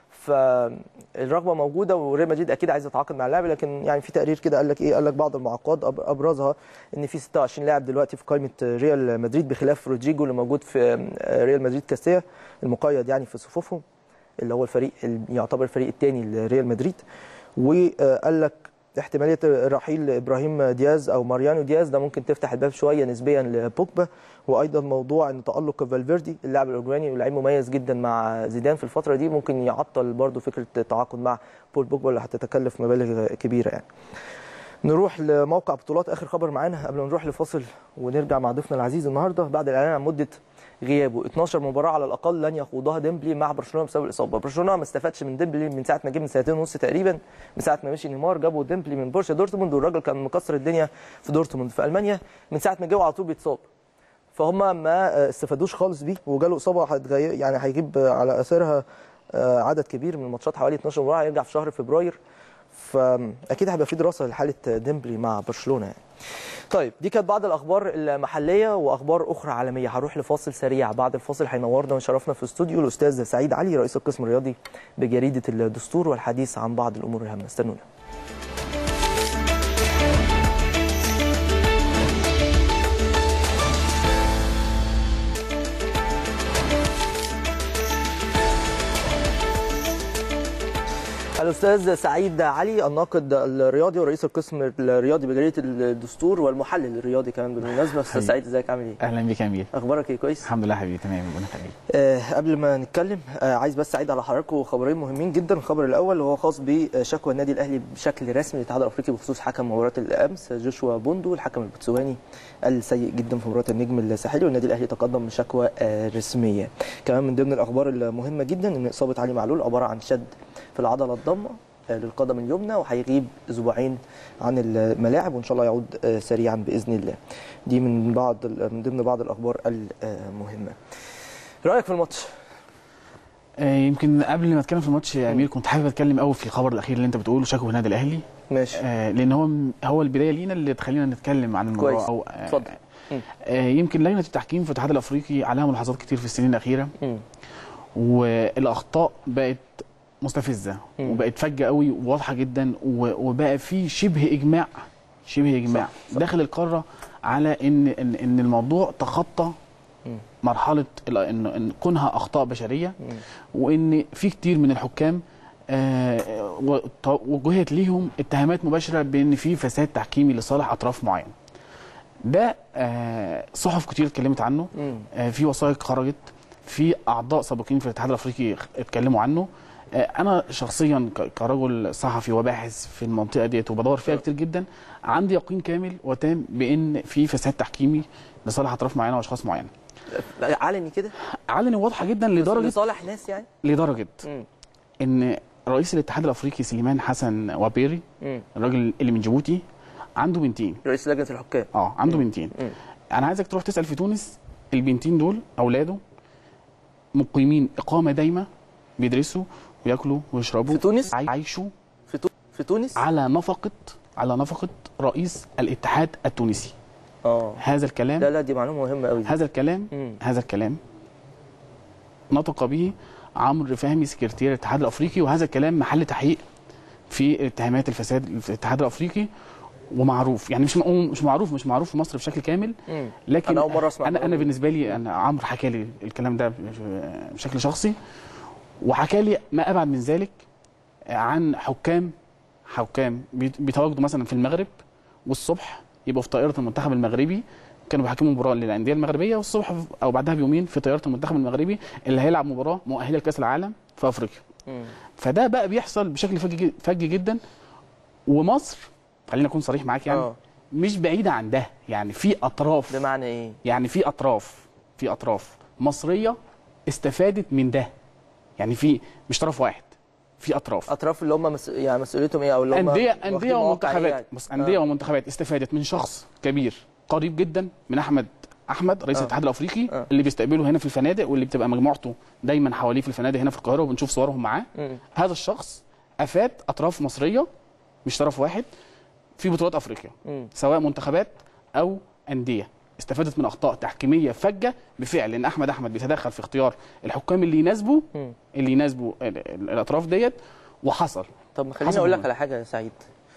فالرغبه موجوده وريال مدريد اكيد عايز يتعاقد مع اللاعب لكن يعني في تقرير كده قال لك ايه قال لك بعض المعوقات أب- ابرزها ان في 26 لاعب دلوقتي في قائمه ريال مدريد بخلاف رودريجو اللي موجود في ريال مدريد كاستيا المقيد يعني في صفوفهم اللي هو الفريق اللي يعتبر الفريق الثاني لريال مدريد وقال لك احتماليه رحيل ابراهيم دياز او ماريانو دياز ده ممكن تفتح الباب شويه نسبيا لبوجبا وايضا موضوع ان تالق فالفيردي اللاعب الاوروجواني ولاعب مميز جدا مع زيدان في الفتره دي ممكن يعطل برضو فكره التعاقد مع بول بوجبا اللي هتتكلف مبالغ كبيره يعني نروح لموقع بطولات اخر خبر معانا قبل ما نروح لفاصل ونرجع مع ضيفنا العزيز النهارده بعد الاعلان عن مده غيابه 12 مباراه على الاقل لن يخوضها ديمبلي مع برشلونه بسبب الاصابه برشلونه ما استفادش من ديمبلي من ساعه ما جه من سنتين ونص تقريبا من ساعه ما مشي نيمار جابوا ديمبلي من بورشا دورتموند والراجل كان مكسر الدنيا في دورتموند في المانيا من ساعه ما جه على طول بيتصاب فهم ما استفادوش خالص بيه وجاله اصابه هتغير يعني هيجيب على اثرها عدد كبير من الماتشات حوالي 12 مباراه هيرجع في شهر فبراير فاكيد هيبقى في دراسه لحاله ديمبلي مع برشلونه يعني. طيب دي كانت بعض الاخبار المحليه واخبار اخرى عالميه هروح لفاصل سريع بعد الفاصل هينورنا ويشرفنا في الاستوديو الاستاذ سعيد علي رئيس القسم الرياضي بجريده الدستور والحديث عن بعض الامور الهامه استنونا الاستاذ سعيد علي الناقد الرياضي ورئيس القسم الرياضي بجريده الدستور والمحلل الرياضي كمان بالمناسبه استاذ سعيد ازيك عامل ايه اهلا بيك يا امير اخبارك ايه كويس الحمد لله حبيبي تمام ربنا يخليك آه قبل ما نتكلم آه عايز بس سعيد على حضراتكم خبرين مهمين جدا الخبر الاول وهو خاص بشكوى النادي الاهلي بشكل رسمي للاتحاد الافريقي بخصوص حكم مباراه الامس جوشوا بوندو الحكم البوتسواني السيء جدا في مباراه النجم الساحلي والنادي الاهلي تقدم بشكوى آه رسميه كمان من ضمن الاخبار المهمه جدا ان اصابه علي معلول عباره عن شد في العضله الضمه للقدم اليمنى وهيغيب اسبوعين عن الملاعب وان شاء الله يعود سريعا باذن الله. دي من بعض من ضمن بعض الاخبار المهمه. رايك في الماتش؟ يمكن قبل ما اتكلم في الماتش يا امير كنت حابب اتكلم قوي في الخبر الاخير اللي انت بتقوله شكوى النادي الاهلي ماشي آه لان هو هو البدايه لينا اللي تخلينا نتكلم عن الموضوع كويس او اتفضل آه يمكن لجنه التحكيم في الاتحاد الافريقي عليها ملاحظات كتير في السنين الاخيره والاخطاء بقت مستفزه مم. وبقت فجه قوي وواضحه جدا و- وبقى في شبه اجماع شبه اجماع صح، صح. داخل القاره على ان ان, إن الموضوع تخطى مم. مرحله ال- ان إن كونها اخطاء بشريه مم. وان في كتير من الحكام آه، وط- وجهت ليهم اتهامات مباشره بان في فساد تحكيمي لصالح اطراف معينه. ده آه، صحف كتير اتكلمت عنه مم. آه، في وثائق خرجت في اعضاء سابقين في الاتحاد الافريقي اتكلموا عنه آه، انا شخصيا ك- كرجل صحفي وباحث في المنطقه ديت وبدور فيها كتير جدا عندي يقين كامل وتام بان في فساد تحكيمي لصالح اطراف معينه واشخاص معينه علني كده علني واضحه جدا لدرجه لصالح ناس يعني لدرجه مم. ان رئيس الاتحاد الافريقي سليمان حسن وابيري مم. الراجل اللي من جيبوتي عنده بنتين رئيس لجنه الحكام اه عنده بنتين مم. انا عايزك تروح تسال في تونس البنتين دول اولاده مقيمين اقامه دايمه بيدرسوا وياكلوا ويشربوا في تونس؟ عايشوا في تو... في تونس على نفقه على نفقه رئيس الاتحاد التونسي اه هذا الكلام لا لا دي معلومه مهمه قوي هذا الكلام مم. هذا الكلام نطق به عمرو فهمي سكرتير الاتحاد الافريقي وهذا الكلام محل تحقيق في اتهامات الفساد في الاتحاد الافريقي ومعروف يعني مش مش معروف مش معروف في مصر بشكل كامل مم. لكن أنا أول مرة أسمع انا انا المعلومة دي. بالنسبه لي انا عمرو حكى لي الكلام ده بشكل شخصي وحكى لي ما ابعد من ذلك عن حكام حكام بيت- بيتواجدوا مثلا في المغرب والصبح يبقوا في طائره المنتخب المغربي كانوا بيحكموا مباراه للانديه المغربيه والصبح او بعدها بيومين في طياره المنتخب المغربي اللي هيلعب مباراه مؤهله لكاس العالم في افريقيا مم. فده بقى بيحصل بشكل فج فج جدا ومصر خلينا اكون صريح معاك يعني اه مش بعيده عن ده يعني في اطراف بمعنى ايه؟ يعني في اطراف في اطراف مصريه استفادت من ده يعني في مش طرف واحد في اطراف اطراف اللي هم مس... يعني مسؤوليتهم ايه او اللي هم انديه واخدين انديه مواقع إيه ومنتخبات يعني؟ بص انديه آه. ومنتخبات استفادت من شخص كبير قريب جدا من احمد احمد رئيس آه. الاتحاد الافريقي آه. اللي بيستقبله هنا في الفنادق واللي بتبقى مجموعته دايما حواليه في الفنادق هنا في القاهره وبنشوف صورهم معاه مم. هذا الشخص افاد اطراف مصريه مش طرف واحد في بطولات افريقيا مم. سواء منتخبات او انديه استفادت من اخطاء تحكيميه فجه بفعل ان احمد احمد بيتدخل في اختيار الحكام اللي يناسبوا مم. اللي يناسبوا ال- ال- الاطراف ديت وحصل طب خليني حصل اقول لك والله. على حاجه يا سعيد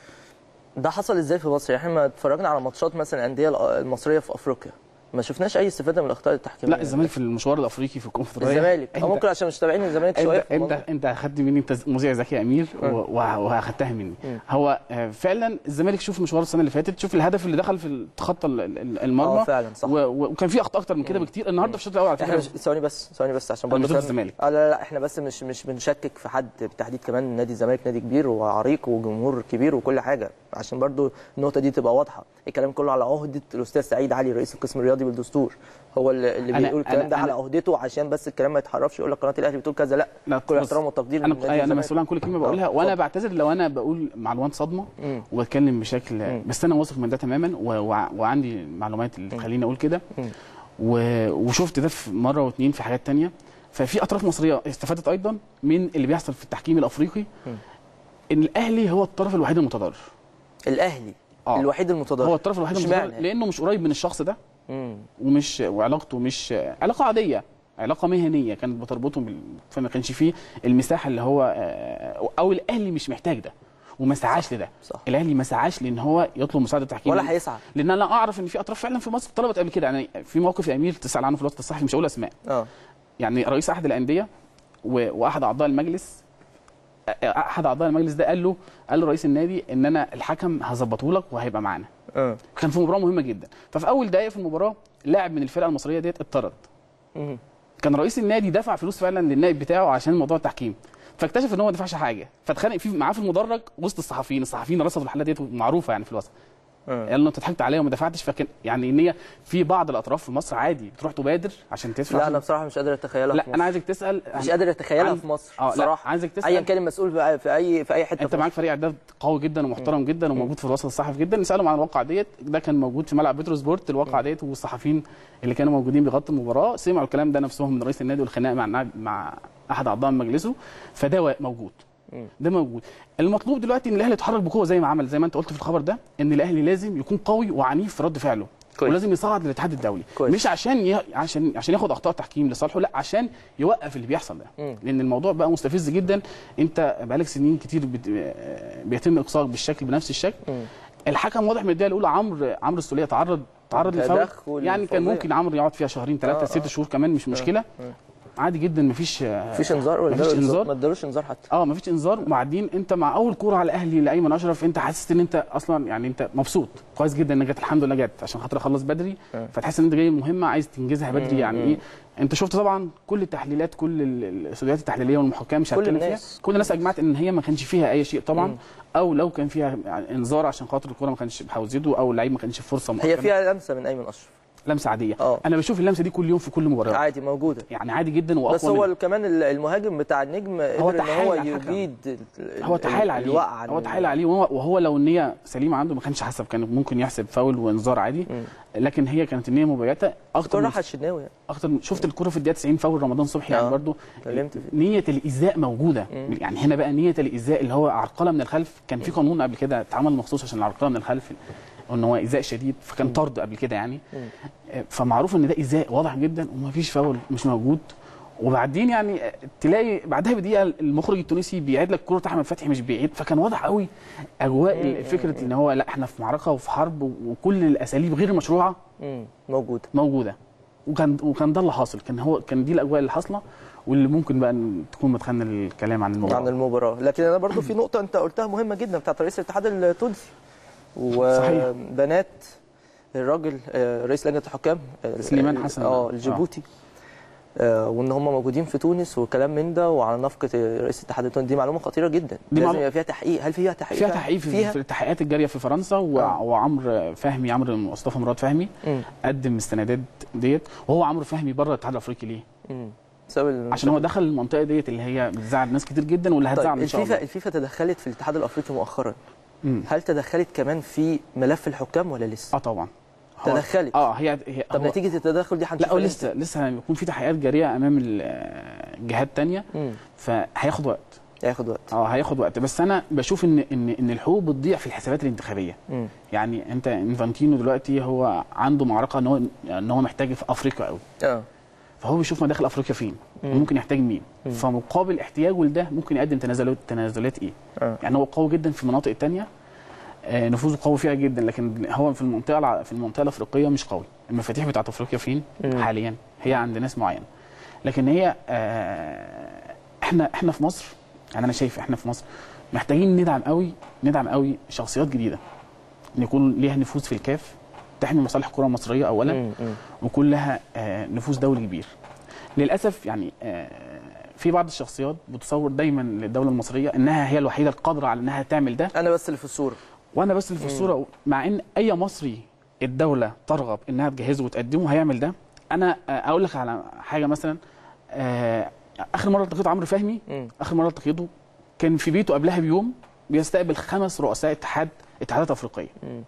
ده حصل ازاي في مصر يعني احنا لما اتفرجنا على ماتشات مثلا الانديه المصريه في افريقيا ما شفناش اي استفاده من الاخطاء التحكيميه لا الزمالك في المشوار الافريقي في الكونفدراليه الزمالك انت او ممكن عشان مش تابعين الزمالك شويه انت في انت, الموضوع. انت اخدت مني انت مذيع ذكي يا امير و- آه. وه- وهاخدتها مني مم. هو آه، فعلا الزمالك شوف مشوار السنه اللي فاتت شوف الهدف اللي دخل في تخطى ال- ال- اه المرمى فعلا صح و- و- وكان في اخطاء اكتر من كده بكتير النهارده في الشوط الاول على احنا فكره مش ثواني بس ثواني بس عشان أنا برضه ضد كمان- الزمالك. اه لا لا احنا بس مش مش بنشكك في حد بالتحديد كمان نادي الزمالك نادي كبير وعريق وجمهور كبير وكل حاجه عشان برضه النقطه دي تبقى واضحه الكلام كله على عهده الاستاذ سعيد علي رئيس القسم الرياضي بالدستور هو اللي, اللي أنا- بيقول الكلام أنا- ده على أنا- عهدته عشان بس الكلام ما يتحرفش يقول لك قناه الاهلي بتقول كذا لا لا كل بص، احترام والتقدير انا لنادي أي انا الزمالك. مسؤول عن كل كلمه آه، بقولها وانا اتفضل. بعتذر لو انا بقول معلومات صدمه مم. واتكلم بشكل مم. بس انا واثق من ده تماما و... و... وعندي معلومات اللي تخليني اقول كده مم. و... وشفت ده في مره واثنين في حاجات تانية ففي اطراف مصريه استفادت ايضا من اللي بيحصل في التحكيم الافريقي مم. ان الاهلي هو الطرف الوحيد المتضرر الاهلي آه. الوحيد المتضرر هو الطرف الوحيد اشمعنى؟ المتضرر لانه مش قريب من الشخص ده مم. ومش وعلاقته مش علاقه عاديه علاقه مهنيه كانت بتربطهم بال... فما كانش فيه المساحه اللي هو آه، او الاهلي مش محتاج ده وما سعاش لده صح الاهلي ما سعاش لان هو يطلب مساعده تحكيم ولا هيسعى لان انا اعرف ان في اطراف فعلا في مصر طلبت قبل كده يعني في موقف يا امير تسال عنه في الوسط الصحفي مش هقول اسماء اه يعني رئيس احد الانديه و... واحد اعضاء المجلس أ- احد اعضاء المجلس ده قال له قال له رئيس النادي ان انا الحكم هظبطه لك وهيبقى معانا اه كان في مباراه مهمه جدا ففي اول دقائق في المباراه لاعب من الفرقه المصريه ديت اتطرد مم. كان رئيس النادي دفع فلوس فعلا للنائب بتاعه عشان موضوع التحكيم فاكتشف ان هو ما دفعش حاجه فاتخانق فيه معاه في المدرج وسط الصحفيين الصحفيين رصدوا الحالات ديت معروفه يعني في الوسط اه قال له انت ضحكت عليا وما دفعتش فكان يعني ان هي في بعض الاطراف في مصر عادي بتروح تبادر عشان تدفع لا عشان- انا بصراحه مش قادر اتخيلها في لا مصر. انا عايزك تسال مش قادر اتخيلها عن- في مصر اه لا بصراحه عايزك تسال ايا كان المسؤول في في اي في اي حته انت في معاك فريق اعداد قوي جدا ومحترم جدا وموجود في الوسط الصحفي جدا نسالهم عن الواقعه ديت ده كان موجود في ملعب بترو سبورت الواقعه ديت والصحفيين اللي كانوا موجودين بيغطوا المباراه سمعوا الكلام ده نفسهم من رئيس النادي والخناق مع مع احد اعضاء مجلسه فده وا- موجود مم. ده موجود المطلوب دلوقتي ان الاهلي يتحرك بقوه زي ما عمل زي ما انت قلت في الخبر ده ان الاهلي لازم يكون قوي وعنيف في رد فعله كويس. ولازم يصعد للاتحاد الدولي كويس. مش عشان ي... عشان عشان ياخد اخطاء تحكيم لصالحه لا عشان يوقف اللي بيحصل ده مم. لان الموضوع بقى مستفز جدا انت بقالك سنين كتير بت... بيتم اقصائك بالشكل بنفس الشكل مم. الحكم واضح من الدقيقه الاولى عمرو عمرو السوليه تعرض تعرض للفاول تدخل يعني كان فظيع. ممكن عمرو يقعد فيها شهرين ثلاثه آه، ست آه. شهور كمان مش مشكله آه. عادي جدا مفيش مفيش انذار ولا مفيش اداله انذار ما ادالوش انذار حتى اه مفيش انذار وبعدين انت مع اول كوره على الاهلي لايمن اشرف انت حاسس ان انت اصلا يعني انت مبسوط كويس جدا انك جت الحمد لله جت عشان خاطر اخلص بدري آه. فتحس ان انت جاي مهمه عايز تنجزها بدري مم، يعني مم. ايه انت شفت طبعا كل التحليلات كل ال- الاستوديوهات التحليليه والمحاكاه مش كل هتكلم فيها الناس. كل الناس اجمعت ان هي ما كانش فيها اي شيء طبعا مم. او لو كان فيها يعني انذار عشان خاطر الكوره ما كانش بحوزته او اللعيب ما كانش في فرصه هي مؤكده فيها لمسه من ايمن اشرف لمسه عاديه اه. انا بشوف اللمسه دي كل يوم في كل مباراه عادي موجوده يعني عادي جدا واقوى بس هو منها. كمان المهاجم بتاع النجم قدر ان تحايل هو على الحكم. يجيد ال- هو ال- تحايل عليه الوقع هو تحايل عليه وهو, وهو لو النيه سليمه عنده ما كانش حسب كان ممكن يحسب فاول وانذار عادي مم. لكن هي كانت النيه مبيته اكتر كل من راح الشناوي يعني اكتر من- شفت الكوره في الدقيقه 90 فاول رمضان صبحي يعني اه. برضو اتكلمت فيه. نيه الايذاء موجوده مم. يعني هنا بقى نيه الايذاء اللي هو عرقله من الخلف كان في قانون قبل كده اتعمل مخصوص عشان العرقله من الخلف ان هو ايذاء شديد فكان طرد قبل كده يعني مم. فمعروف ان ده ايذاء واضح جدا ومفيش فاول مش موجود وبعدين يعني تلاقي بعدها بدقيقه المخرج التونسي بيعيد لك كره احمد فتحي مش بيعيد فكان واضح قوي اجواء فكره ان هو لا احنا في معركه وفي حرب وكل الاساليب غير المشروعه مم. موجود موجوده وكان وكان ده اللي حاصل كان هو كان دي الاجواء اللي حاصله واللي ممكن بقى ن- تكون مدخلنا للكلام عن الموضوع عن المباراه لكن انا برضو في نقطه انت قلتها مهمه جدا بتاعت رئيس الاتحاد التونسي صحيح. وبنات الراجل آه، رئيس لجنه الحكام آه، سليمان ال- حسن. اه آه. الجيبوتي آه، وان هم موجودين في تونس وكلام من ده وعلى نفقه رئيس الاتحاد التونسي دي معلومه خطيره جدا دي لازم معلومة- يبقى فيها تحقيق هل فيها تحقيق فيها فعلا؟ تحقيق في, فيها في التحقيقات الجاريه في فرنسا و... آه. وعمرو فهمي عمرو مصطفى مراد فهمي مم. قدم السندات ديت وهو عمرو فهمي بره الاتحاد الافريقي ليه؟ مم. بسبب ال- عشان هو دخل المنطقه ديت اللي هي بتزعل ناس كتير جدا واللي هتزعل طيب ان شاء الفيفا الله الفيفا تدخلت في الاتحاد الافريقي مؤخرا مم. هل تدخلت كمان في ملف الحكام ولا لسه؟ اه طبعا هو- تدخلت اه هي, هي طب هو- نتيجه التدخل دي لا هنشوفها هو إمتى؟ لسه لسه هيكون في تحقيقات جاريه امام ال- آه، جهات تانية مم. فهياخد وقت هياخد وقت اه هياخد وقت بس انا بشوف ان ان ان الحقوق بتضيع في الحسابات الانتخابيه مم. يعني انت انفانتينو دلوقتي هو عنده معركه ان هو ان هو محتاج في افريقيا قوي اه فهو بيشوف مداخل افريقيا فين مم. ممكن يحتاج مين مم. فمقابل احتياجه لده ممكن يقدم تنازلات تنازلات ايه اه يعني هو قوي جدا في المناطق التانية آه، نفوذه قوي فيها جدا لكن هو في المنطقه الع- في المنطقه الافريقيه مش قوي المفاتيح بتاعت افريقيا فين مم. حاليا هي عند ناس معينه لكن هي آه، احنا احنا في مصر يعني انا شايف احنا في مصر محتاجين ندعم قوي ندعم قوي شخصيات جديده ان يكون ليها نفوذ في الكاف تحمي مصالح الكره المصريه اولا مم. مم. ويكون لها آه، نفوذ دولي كبير للاسف يعني آه، في بعض الشخصيات بتصور دايما للدوله المصريه انها هي الوحيده القادره على انها تعمل ده انا بس اللي في الصوره وانا بس اللي في الصوره مع ان اي مصري الدوله ترغب انها تجهزه وتقدمه هيعمل ده انا آه، اقول لك على حاجه مثلا آه، اخر مره التقيت عمرو فهمي مم. اخر مره التقيته كان في بيته قبلها بيوم بيستقبل خمس رؤساء اتحاد اتحادات افريقيه مم.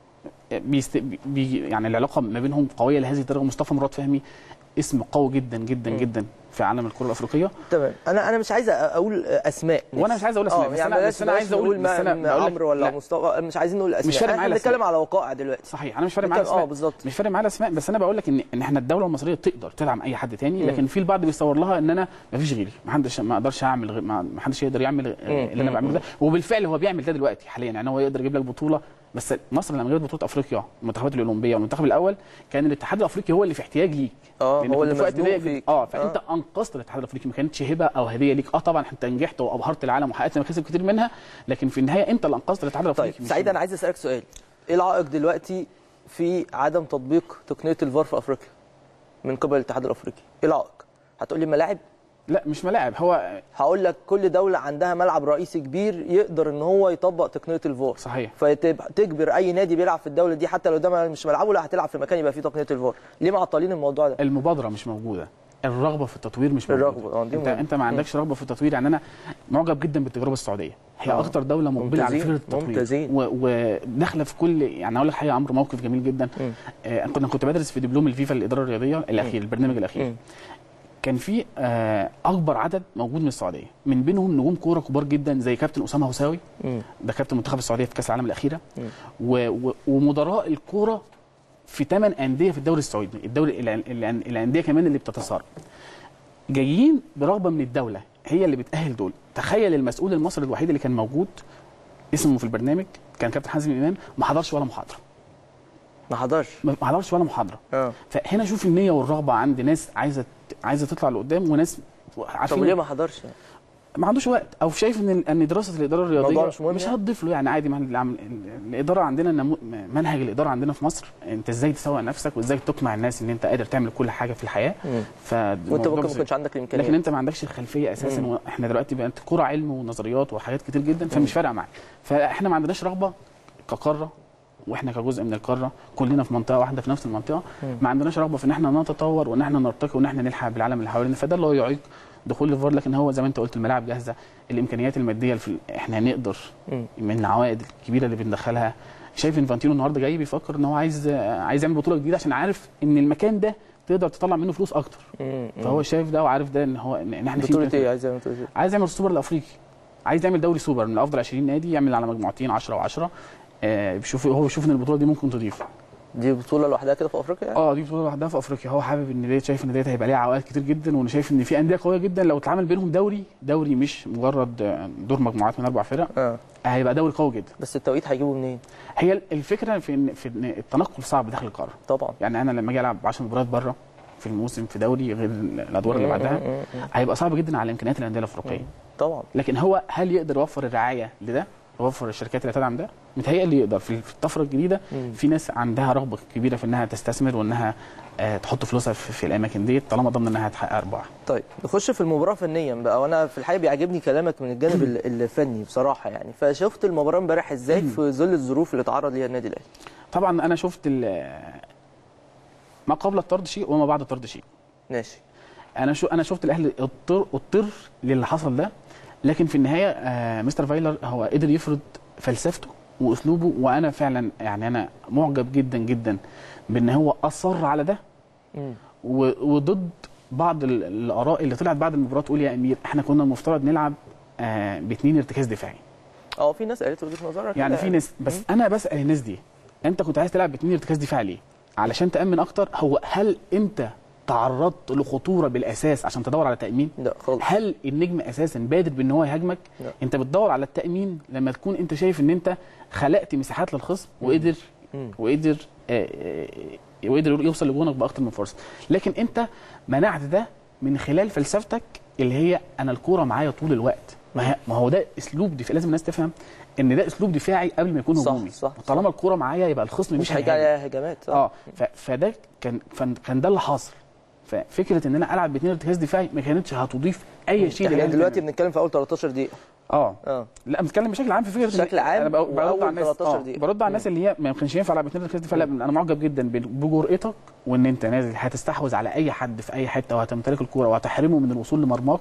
بيست... بي... يعني العلاقه ما بينهم قويه لهذه الدرجه مصطفى مراد فهمي اسم قوي جدا جدا مم. جدا في عالم الكره الافريقيه تمام انا انا مش عايز اقول اسماء وأنا مش عايز أقول أسماء، اه بس يعني أنا- بلاش- بس أنا بلاش عايز أقول- نقول بس أنا ما- بقول لك- عمرو ولا لا. مصطفى مش عايزين نقول اسماء مش فارق احنا معايا بنتكلم الأسماء. على وقائع دلوقتي صحيح انا مش فارق معايا بنتكلم- اه الاسماء بالظبط مش فارق معايا الاسماء بس انا بقول لك ان ان احنا الدوله المصريه تقدر تدعم اي حد تاني مم. لكن في البعض بيصور لها ان انا ما فيش غيري ما حدش ما اقدرش اعمل غير ما ما حدش يقدر يعمل آه، اللي انا مم. بعمله ده وبالفعل هو بيعمل ده دلوقتي حاليا يعني هو يقدر يجيب لك بطوله بس مصر لما جابت بطوله افريقيا المنتخبات الاولمبيه والمنتخب الاول كان الاتحاد الافريقي هو اللي في احتياج ليك اه لأن هو كنت اللي في وقت مزنوق ضيق جدا. فيك اه فانت انقذت الاتحاد الافريقي ما كانتش هبه او هديه ليك اه طبعا انت نجحت وابهرت العالم وحققت مكاسب كتير منها لكن في النهايه انت اللي انقذت الاتحاد الافريقي طيب مش سعيد انا عايز اسالك سؤال ايه العائق دلوقتي في عدم تطبيق تقنيه الفار في افريقيا من قبل الاتحاد الافريقي ايه العائق هتقول لي ملاعب لا مش ملاعب هو هقول لك كل دوله عندها ملعب رئيسي كبير يقدر ان هو يطبق تقنيه الفار صحيح فتجبر اي نادي بيلعب في الدوله دي حتى لو ده مش ملعبه لا هتلعب في مكان يبقى فيه تقنيه الفار ليه معطلين الموضوع ده المبادره مش موجوده الرغبه في التطوير مش موجوده الرغبة، اه، دي انت مهمة. انت ما عندكش رغبه في التطوير يعني انا معجب جدا بالتجربه السعوديه هي اه. اكتر دوله مقبله على ممتازين، فكره التطوير ممتازين. و- وداخله في كل يعني اقول لك حاجه يا عمرو موقف جميل جدا مم. آه، انا كنت كنت بدرس في دبلوم الفيفا الاداره الرياضيه الاخير البرنامج الاخير مم. كان في آه، اكبر عدد موجود من السعوديه من بينهم نجوم كوره كبار جدا زي كابتن اسامه هوساوي مم. ده كابتن منتخب السعوديه في كاس العالم الاخيره مم. و... و... ومدراء الكوره في ثمان انديه في الدوري السعودي الدوري الأن- الأن- الانديه كمان اللي بتتصارع جايين برغبه من الدوله هي اللي بتاهل دول تخيل المسؤول المصري الوحيد اللي كان موجود اسمه في البرنامج كان كابتن حازم امام ما حضرش ولا محاضره ما حضرش ما ما حضرش ولا محاضره اه فهنا شوف النيه والرغبه عند ناس عايزه عايزه تطلع لقدام وناس طب عارفين ليه ما حضرش يعني؟ ما عندوش وقت او شايف ان ان دراسه الاداره الرياضيه الموضوع مش مهم مش يعني؟ هتضيف له يعني عادي ما العم- الاداره عندنا نمو- منهج الاداره عندنا في مصر انت ازاي تسوق نفسك وازاي تقنع الناس ان انت قادر تعمل كل حاجه في الحياه مم. فالموضوع وانت ممكن ما بسيط. يكونش عندك الامكانيات لكن انت ما عندكش الخلفيه اساسا مم. واحنا دلوقتي بقت كوره علم ونظريات وحاجات كتير جدا فمش فارقه معاك فاحنا ما عندناش رغبه كقاره واحنا كجزء من القاره كلنا في منطقه واحده في نفس المنطقه مم. ما عندناش رغبه في ان احنا نتطور وان احنا نرتقي وان احنا نلحق بالعالم اللي حوالينا فده اللي هو يعيق دخول الفار لكن هو زي ما انت قلت الملاعب جاهزه الامكانيات الماديه في احنا نقدر مم. من العوائد الكبيره اللي بندخلها شايف انفانتينو النهارده جاي بيفكر ان هو عايز عايز يعمل بطوله جديده عشان عارف ان المكان ده تقدر تطلع منه فلوس اكتر مم. فهو شايف ده وعارف ده ان هو ان احنا في بطولة إمكانيات. ايه عايز يعمل بطولة ايه؟ عايز يعمل السوبر الافريقي عايز يعمل دوري سوبر من افضل 20 نادي يعمل على مجموعتين 10 و10 آه بيشوف هو بيشوف ان البطوله دي ممكن تضيف دي بطولة لوحدها كده في افريقيا يعني؟ اه دي بطوله لوحدها في افريقيا هو حابب ان ديت شايف ان ديت هيبقى ليها عوائد كتير جدا وانا شايف ان في انديه قويه جدا لو اتعمل بينهم دوري دوري مش مجرد آه، دور مجموعات من اربع فرق اه هيبقى دوري قوي جدا بس التوقيت هيجيبه منين؟ هي الفكره في ان في ان التنقل صعب داخل القاره طبعا يعني انا لما اجي العب 10 مباريات بره في الموسم في دوري غير الادوار اللي بعدها مم. مم. هيبقى صعب جدا على امكانيات الانديه الافريقيه طبعا لكن هو هل يقدر يوفر الرعايه لده يوفر الشركات اللي هتدعم ده متهيألي يقدر في في الطفره الجديده في ناس عندها رغبه كبيره في انها تستثمر وانها آه، تحط فلوسها في, في الاماكن دي طالما ضمن انها تحقق ارباح طيب نخش في المباراه فنيا بقى وانا في الحقيقه بيعجبني كلامك من الجانب ال- الفني بصراحه يعني فشفت المباراه امبارح ازاي في ظل الظروف اللي اتعرض ليها النادي الاهلي طبعا انا شفت ال- ما قبل الطرد شيء وما بعد الطرد شيء ماشي انا شو انا شفت الاهلي اضطر اضطر للي حصل ده لكن في النهايه آه مستر فايلر هو قدر يفرض فلسفته واسلوبه وانا فعلا يعني انا معجب جدا جدا بان هو اصر على ده مم. و- وضد بعض ال- الاراء اللي طلعت بعد المباراه تقول يا امير احنا كنا المفترض نلعب آه باثنين ارتكاز دفاعي اه في ناس قالت وجهه نظرها كده يعني في ناس بس انا بسال الناس دي انت كنت عايز تلعب باثنين ارتكاز دفاعي ليه؟ علشان تامن اكتر هو هل انت تعرضت لخطوره بالاساس عشان تدور على تامين؟ لا خالص هل النجم اساسا بادر بان هو يهاجمك؟ لا. انت بتدور على التامين لما تكون انت شايف ان انت خلقت مساحات للخصم وقدر مم. وقدر آه، آه، وقدر يوصل لجونك باكتر من فرصه لكن انت منعت ده من خلال فلسفتك اللي هي انا الكوره معايا طول الوقت ما هي- ما هو ده اسلوب دفاعي لازم الناس تفهم ان ده اسلوب دفاعي قبل ما يكون صح، هجومي صح، طالما الكوره معايا يبقى الخصم مش مش هيجي هيهاجم عليها هجمات صح؟ اه ف- فده كان كان كان ده اللي حاصل ففكره ان انا العب باثنين ارتكاز دفاعي ما كانتش هتضيف اي شيء احنا للأهلي دلوقتي تماماً. بنتكلم في اول 13 دقيقه اه اه لا بنتكلم بشكل عام في فكره إن- بشكل عام انا بق- برد وأول على الناس 13 آه، دقيقة. برد على الناس اللي هي ما كانش ينفع العب باثنين ارتكاز دفاعي لا انا معجب جدا ب- بجرأتك وان انت نازل هتستحوذ على اي حد في اي حته وهتمتلك الكوره وهتحرمه من الوصول لمرماك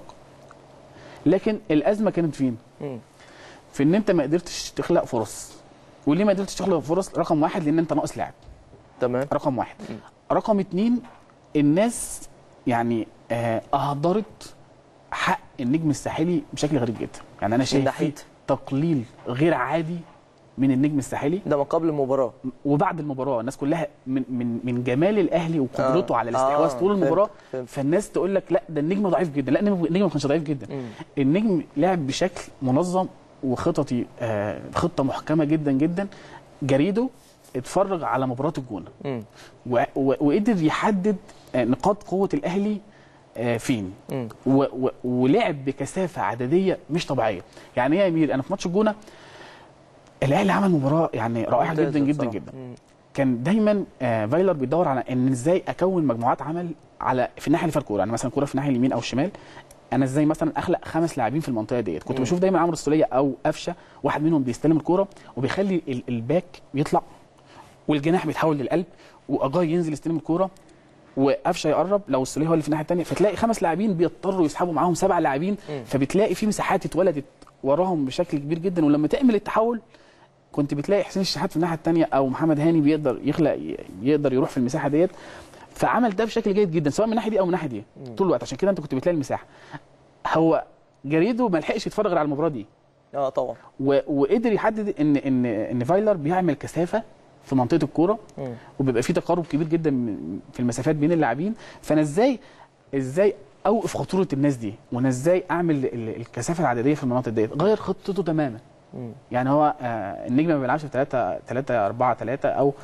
لكن الازمه كانت فين؟ مم. في ان انت ما قدرتش تخلق فرص وليه ما قدرتش تخلق فرص رقم واحد لان انت ناقص لاعب تمام رقم واحد رقم اتنين الناس يعني آه، اهدرت حق النجم الساحلي بشكل غريب جدا يعني انا شايف ناحية؟ في تقليل غير عادي من النجم الساحلي ده ما قبل المباراه وبعد المباراه الناس كلها من من من جمال الاهلي وقدرته آه. على الاستحواذ آه، طول فهمت، المباراه فهمت. فالناس تقول لك لا ده النجم ضعيف جدا لا النجم النجم ما كانش ضعيف جدا مم. النجم لعب بشكل منظم وخططي آه، خطه محكمه جدا جدا جريده اتفرج على مباراه الجونه مم. و- و- وقدر يحدد آه، نقاط قوه الاهلي آه، فين مم. و- و- ولعب بكثافه عدديه مش طبيعيه يعني ايه يا امير انا في ماتش الجونه الاهلي عمل مباراه يعني رائعه ممتازة جدا جدا بصراحة. جدا مم. كان دايما آه، فايلر بيدور على ان ازاي اكون مجموعات عمل على في الناحيه اللي فيها الكوره يعني مثلا كوره في الناحيه اليمين او الشمال انا ازاي مثلا اخلق خمس لاعبين في المنطقه ديت كنت مم. بشوف دايما عمرو السوليه او قفشه واحد منهم بيستلم الكوره وبيخلي ال- الباك يطلع والجناح بيتحول للقلب واجاي ينزل يستلم الكوره وقفشه يقرب لو السوليه هو اللي في الناحيه الثانيه فتلاقي خمس لاعبين بيضطروا يسحبوا معاهم سبع لاعبين مم. فبتلاقي في مساحات اتولدت وراهم بشكل كبير جدا ولما تعمل التحول كنت بتلاقي حسين الشحات في الناحيه الثانيه او محمد هاني بيقدر يخلق يقدر يروح في المساحه ديت فعمل ده بشكل جيد جدا سواء من الناحيه دي او من الناحيه دي طول الوقت عشان كده انت كنت بتلاقي المساحه هو جريدو ما لحقش يتفرج غير على المباراه دي اه طبعا و... وقدر يحدد ان ان ان فايلر بيعمل كثافه في منطقه الكوره مم. وبيبقى في تقارب كبير جدا من- في المسافات بين اللاعبين فانا ازاي ازاي اوقف خطوره الناس دي وانا ازاي اعمل ال- الكثافه العدديه في المناطق ديت غير خطته تماما مم. يعني هو آه، النجم ما بيلعبش في 3 3 4 3 او